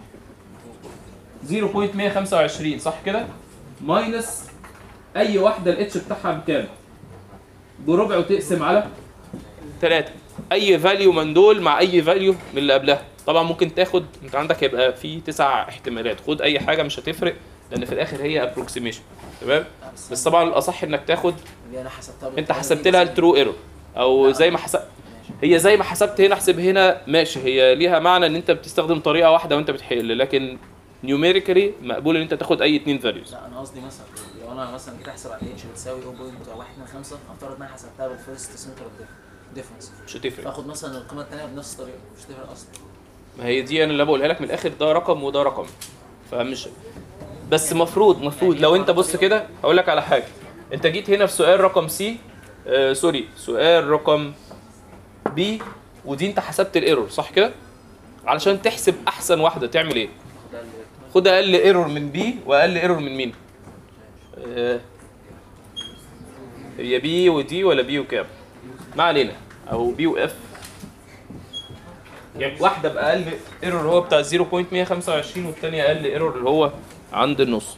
0.125 صح كده ماينس أي واحدة الاتش بتاعها بكام بربع وتقسم على ثلاثة أي فاليو من دول مع أي فاليو من اللي قبلها طبعا ممكن تاخد انت عندك هيبقى في تسع احتمالات خد اي حاجه مش هتفرق لان في الاخر هي ابروكسيميشن تمام بس طبعا الاصح انك تاخد دي انا حسبتها انت بالطريقة حسبت دي لها بس- الترو ايرور او لا، زي ما حسب ماشي. هي زي ما حسبت هنا احسب هنا ماشي هي ليها معنى ان انت بتستخدم طريقه واحده وانت بتحل لكن نيوميريكالي مقبول ان انت تاخد اي اتنين فاليوز لا انا قصدي مثلا لو انا مثلا جيت احسب على الاتش بتساوي 0.125 افترض ان انا حسبتها بالفيرست سنترال ديفرنس مش هتفرق فاخد مثلا القيمه الثانيه بنفس الطريقه مش هتفرق اصلا ما هي دي انا اللي بقولها لك من الاخر ده رقم وده رقم فمش بس مفروض مفروض لو انت بص كده هقول لك على حاجه انت جيت هنا في سؤال رقم سي آه سوري سؤال رقم بي ودي انت حسبت الايرور صح كده علشان تحسب احسن واحده تعمل ايه ده اللي خد اقل ايرور من بي واقل ايرور من مين آه، هي بي ودي ولا بي وكام ما علينا او بي واف يعني واحده باقل ايرور هو بتاع 0.125 والثانيه اقل ايرور اللي هو عند النص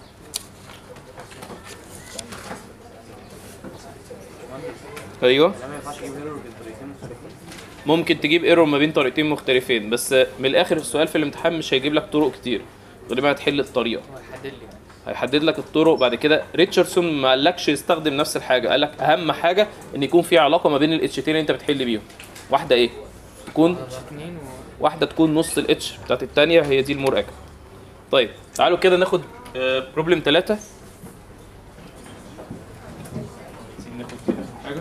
ايوه لا ما ينفعش اجيب ايرور بالطريقتين مختلفين ممكن تجيب ايرور ما بين طريقتين مختلفين بس من الاخر السؤال في الامتحان مش هيجيب لك طرق كتير غير ما هتحل الطريقه هو يحدد لي يعني هيحدد لك الطرق بعد كده ريتشاردسون ما قالكش يستخدم نفس الحاجه قال لك اهم حاجه ان يكون في علاقه ما بين الاتشتين اللي انت بتحل بيهم واحده ايه تكون اتنين و واحده تكون نص الاتش بتاعت الثانيه هي دي المرأة طيب تعالوا كده ناخد بروبلم ثلاثة ناخد كده حاجه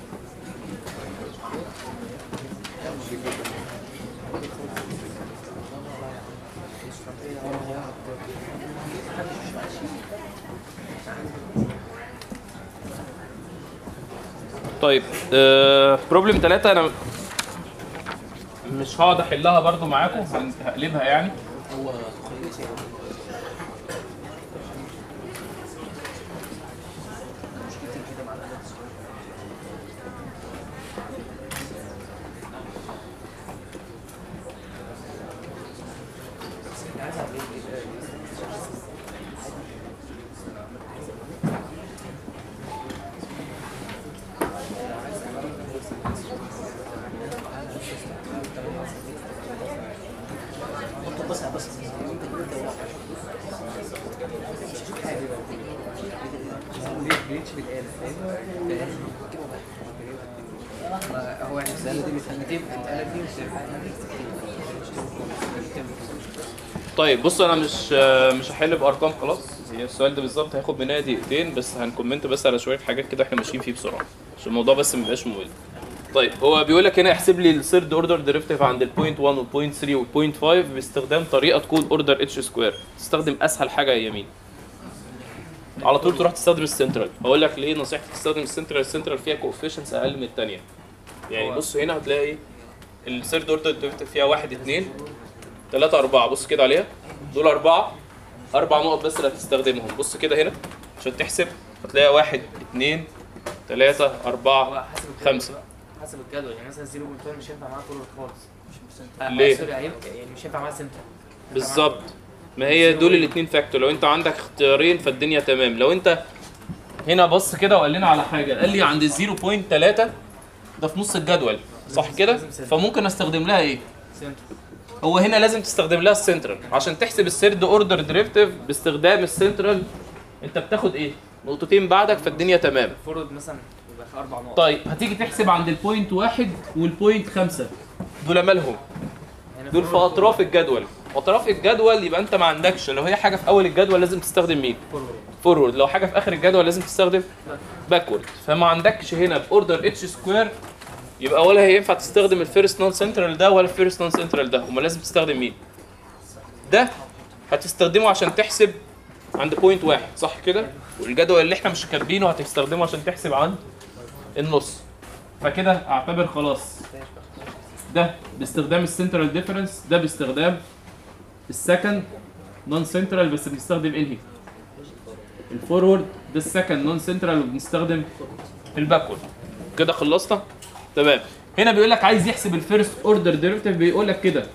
طيب بروبلم ثلاثة انا مش هقعد احلها برضو معاكم هن- هقلبها يعني هو تخيل مشكلتي كده مع الأداة الصغيرة. ممكن بس بس ممكن كده بيتش بالآلة فاهم؟ ما هو يعني الآلة دي بتجيب الآلة دي طيب بصوا انا مش مش هحل بارقام خلاص هي السؤال ده بالظبط هياخد مننا دقيقتين بس هنكومنت بس على شويه حاجات كده احنا ماشيين فيه بسرعه عشان الموضوع بس ما يبقاش ممل طيب هو بيقول لك هنا احسب لي الثيرد اوردر ديريفيتيف عند البوينت 1 والبوينت 3 والبوينت 5 باستخدام طريقه تكون اوردر اتش سكوير تستخدم اسهل حاجه يمين على طول تروح تستخدم السنترال اقول لك ليه نصيحتي تستخدم السنترال السنترال فيها كوفيشنتس اقل من الثانيه يعني بص هنا هتلاقي الثيرد اوردر ديريفيتيف فيها 1 2 3 4 بص كده عليها دول أربعة أربع نقط بس اللي هتستخدمهم بص كده هنا عشان تحسب هتلاقيها واحد اتنين تلاتة أربعة هو حسب الجدول خمسة. بقى. حسب الجدول يعني مثلا 0.1 مش هينفع معاه فورورد خالص آه، ليه؟ سوري هيبقى يعني مش هينفع معاه سنتر بالظبط ما هي دول الاتنين فاكتور لو انت عندك اختيارين فالدنيا تمام لو انت هنا بص كده وقال لنا على حاجه قال لي عند 0.3 ده في نص الجدول صح كده لازم سنتر. فممكن استخدم لها ايه سنتر هو هنا لازم تستخدم لها السنترال عشان تحسب السيرد اوردر ديريفيتيف باستخدام السنترال انت بتاخد ايه نقطتين بعدك فالدنيا تمام فورورد مثلا يبقى في اربع نقط طيب هتيجي تحسب عند البوينت واحد والبوينت خمسة دول مالهم يعني دول في فورورد- اطراف الجدول اطراف الجدول يبقى انت ما عندكش لو هي حاجه في اول الجدول لازم تستخدم مين فورورد فورورد لو حاجه في اخر الجدول لازم تستخدم باكورد فما عندكش هنا باوردر اتش سكوير يبقى ولا هينفع تستخدم الفيرست نون سنترال ده ولا الفيرست نون سنترال ده امال لازم تستخدم مين ده هتستخدمه عشان تحسب عند بوينت واحد صح كده والجدول اللي احنا مش كاتبينه هتستخدمه عشان تحسب عند النص فكده اعتبر خلاص ده باستخدام السنترال ديفرنس ده باستخدام السكند نون سنترال بس بنستخدم انهي الفورورد ده السكند نون سنترال وبنستخدم الباكورد كده خلصنا تمام هنا بيقول لك عايز يحسب الفيرست اوردر ديريفيتيف بيقول لك كده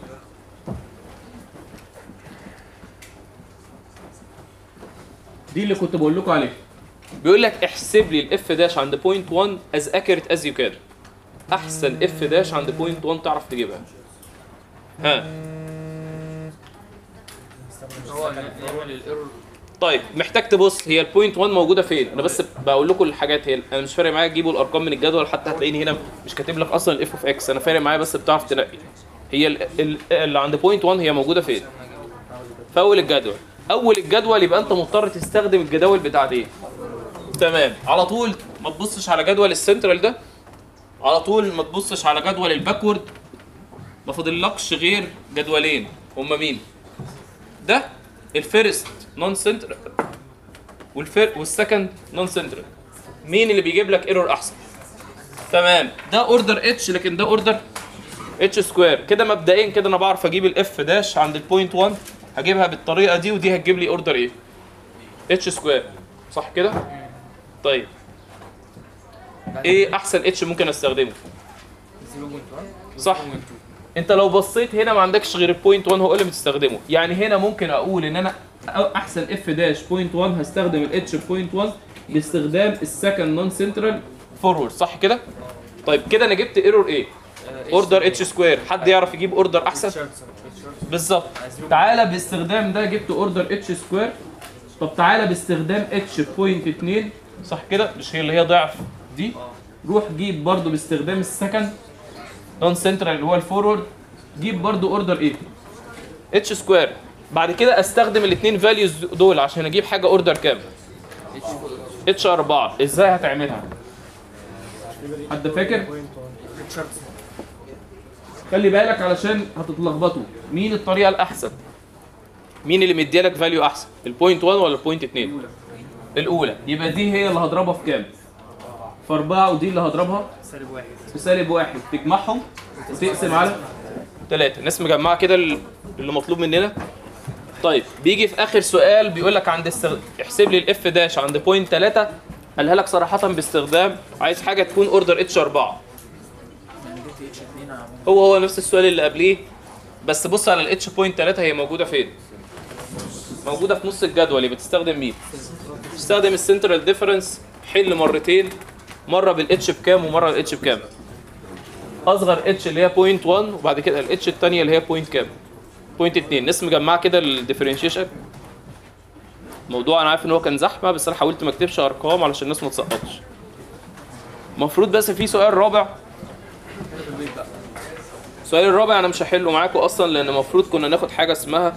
دي اللي كنت بقول لكم عليها بيقول لك احسب لي الاف داش عند بوينت 1 از اكيوريت از يو كان احسن اف داش عند بوينت 1 تعرف تجيبها ها هو يعمل الايرور طيب محتاج تبص هي البوينت 1 موجوده فين انا بس بقول لكم الحاجات هي انا مش فارق معايا تجيبوا الارقام من الجدول حتى هتلاقيني هنا مش كاتب لك اصلا الاف اوف اكس انا فارق معايا بس بتعرف تنقي هي ال- ال- اللي عند بوينت 1 هي موجوده فين في اول الجدول اول الجدول يبقى انت مضطر تستخدم الجداول بتاعت ايه تمام على طول ما تبصش على جدول السنترال ده على طول ما تبصش على جدول الباكورد ما فاضلكش غير جدولين هما مين ده الفيرست نون سنترال والفير والسكند نون سنترال مين اللي بيجيب لك ايرور احسن تمام ده اوردر اتش لكن ده اوردر اتش سكوير كده مبدئيا كده انا بعرف اجيب الاف داش عند البوينت 1 هجيبها بالطريقه دي ودي هتجيب لي اوردر ايه اتش سكوير صح كده طيب ايه احسن اتش ممكن استخدمه 0.1 صح. انت لو بصيت هنا ما عندكش غير البوينت 1 هو اللي بتستخدمه يعني هنا ممكن اقول ان انا أو- احسن اف داش بوينت 1 هستخدم الاتش بوينت 1 باستخدام السكند نون سنترال فورورد صح كده طيب كده انا جبت ايرور ايه اوردر اتش سكوير حد يعرف يجيب اوردر احسن بالظبط تعالى باستخدام ده جبت اوردر اتش سكوير طب تعالى باستخدام اتش بوينت 2 صح كده مش هي اللي هي ضعف دي روح جيب برضو باستخدام السكند نون سنترال اللي هو الفورورد جيب برضو اوردر ايه اتش سكوير بعد كده استخدم الاثنين فاليوز دول عشان اجيب حاجه اوردر كام اتش 4 ازاي هتعملها حد فاكر خلي بالك علشان هتتلخبطوا مين الطريقه الاحسن مين اللي مديلك فاليو احسن البوينت 1 ولا البوينت 2 الاولى يبقى دي هي اللي هضربها في كام في 4 ودي اللي هضربها سالب واحد في سالب واحد تجمعهم وتقسم على ثلاثة الناس مجمعة كده ال- اللي مطلوب مننا طيب بيجي في آخر سؤال بيقول لك عند استغ... احسب لي الاف داش عند بوينت 3 قالها لك صراحة باستخدام عايز حاجة تكون اوردر اتش 4 يعني جبت اتش 2 على هو هو نفس السؤال اللي قبليه بس بص على الاتش بوينت 3 هي موجودة فين؟ موجودة في نص الجدول يبقى تستخدم مين؟ تستخدم السنترال ديفرنس حل مرتين مرة بالاتش بكام ومرة الاتش بكام؟ اصغر اتش اللي هي بوينت 1 وبعد كده الاتش الثانيه اللي هي بوينت كام بوينت 2 الناس مجمعه كده الديفرنشيشن موضوع انا عارف ان هو كان زحمه بس انا حاولت ما اكتبش ارقام علشان الناس ما تسقطش المفروض بس في سؤال رابع السؤال الرابع انا مش هحله معاكم اصلا لان المفروض كنا ناخد حاجه اسمها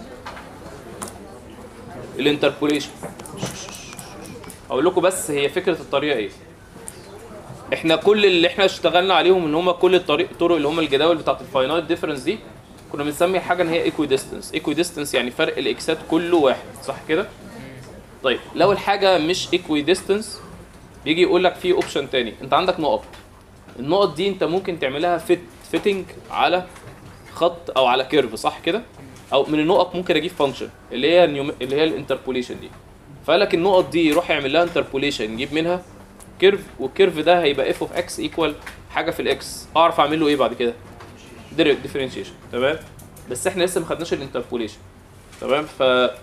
الانتربوليشن اقول لكم بس هي فكره الطريقه ايه احنا كل اللي احنا اشتغلنا عليهم ان هم كل الطريق الطرق اللي هم الجداول بتاعت الفاينايت ديفرنس دي كنا بنسمي حاجه ان هي ايكوي ديستنس ايكوي ديستنس يعني فرق الاكسات كله واحد صح كده طيب لو الحاجه مش ايكوي ديستنس بيجي يقول لك في اوبشن تاني انت عندك نقط النقط دي انت ممكن تعملها فيت فيتنج على خط او على كيرف صح كده او من النقط ممكن اجيب فانكشن اللي هي النيوم... اللي هي الانتربوليشن دي فقال لك النقط دي روح اعمل لها انتربوليشن نجيب منها كيرف والكيرف ده هيبقى اف اوف اكس ايكوال حاجه في الاكس اعرف اعمل له ايه بعد كده ديريكت ديفرنشيشن تمام بس احنا لسه ما خدناش الانتربوليشن تمام ف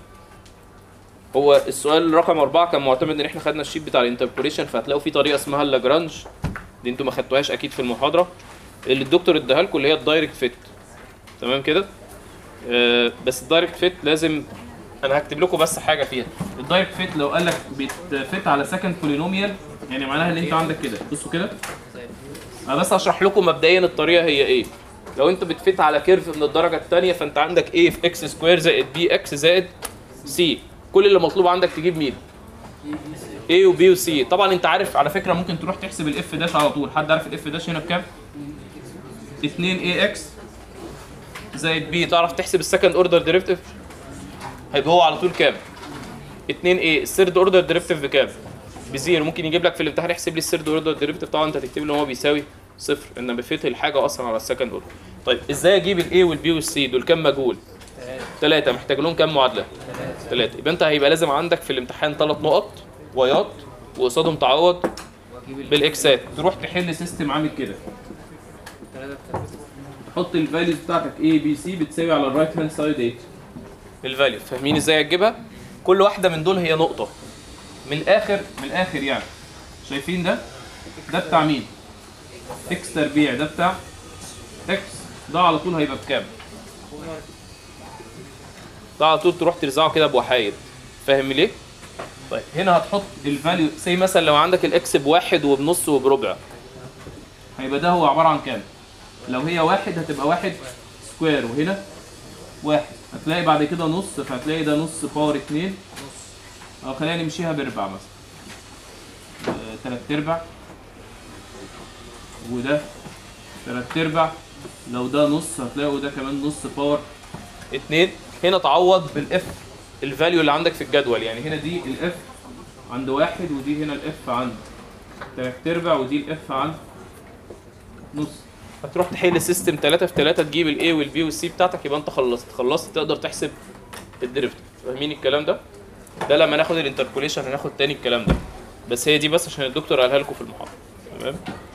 هو السؤال رقم أربعة كان معتمد إن إحنا خدنا الشيت بتاع الانتربوليشن فهتلاقوا في طريقة اسمها اللاجرانج دي أنتوا ما خدتوهاش أكيد في المحاضرة اللي الدكتور اداها لكم اللي هي الدايركت فيت تمام كده آه بس الدايركت فيت لازم انا هكتب لكم بس حاجه فيها الدايركت فيت لو قال لك بتفيت على سكند بولينوميال يعني معناها ان انت عندك كده بصوا كده انا بس هشرح لكم مبدئيا الطريقه هي ايه لو انت بتفيت على كيرف من الدرجه الثانيه فانت عندك a في اكس سكوير زائد بي اكس زائد سي كل اللي مطلوب عندك تجيب مين A و B و C طبعا انت عارف على فكره ممكن تروح تحسب الاف داش على طول حد عارف الاف داش هنا بكام 2 ax زائد b تعرف تحسب السكند اوردر ديريفيتيف هيبقى هو على طول كام 2 a الثيرد اوردر ديريفيتيف بكام بزيرو ممكن يجيب لك في الامتحان يحسب لي الثيرد اوردر ديريفيتيف طبعا انت هتكتب له ان هو بيساوي صفر ان بفيت الحاجه اصلا على السكند اوردر طيب ازاي اجيب الاي والبي والسي دول كام مجهول ثلاثة محتاج لهم كام معادلة؟ ثلاثة يبقى انت هيبقى لازم عندك في الامتحان ثلاث نقط وايات وقصادهم تعوض بالاكسات تروح تحل سيستم عامل كده تحط الفاليوز بتاعتك A B C بتساوي على الرايت هاند سايد ايه؟ الفاليو فاهمين ازاي هتجيبها؟ كل واحدة من دول هي نقطة من الآخر من الآخر يعني شايفين ده؟ ده بتاع مين؟ اكس تربيع ده بتاع اكس ده على طول هيبقى بكام؟ ده على طول تروح ترزعه كده بوحايد فاهم ليه؟ طيب هنا هتحط الفاليو زي مثلا لو عندك الاكس بواحد وبنص وبربع هيبقى ده هو عباره عن كام؟ لو هي واحد هتبقى واحد سكوير وهنا واحد هتلاقي بعد كده نص فهتلاقي ده نص باور اتنين او خلينا نمشيها بربع مثلا آه، تلات ارباع وده تلات ارباع لو ده نص هتلاقوا ده كمان نص باور اتنين هنا تعوض بالاف الفاليو اللي عندك في الجدول يعني هنا دي الاف عند واحد ودي هنا الاف عند تلات ارباع ودي الاف عند نص هتروح تحل سيستم 3 في 3 تجيب الاي والبي والسي بتاعتك يبقى انت خلصت خلصت تقدر تحسب الديريفيتيف فاهمين الكلام ده ده لما ناخد الانتربوليشن هناخد تاني الكلام ده بس هي دي بس عشان الدكتور قالها لكم في المحاضره تمام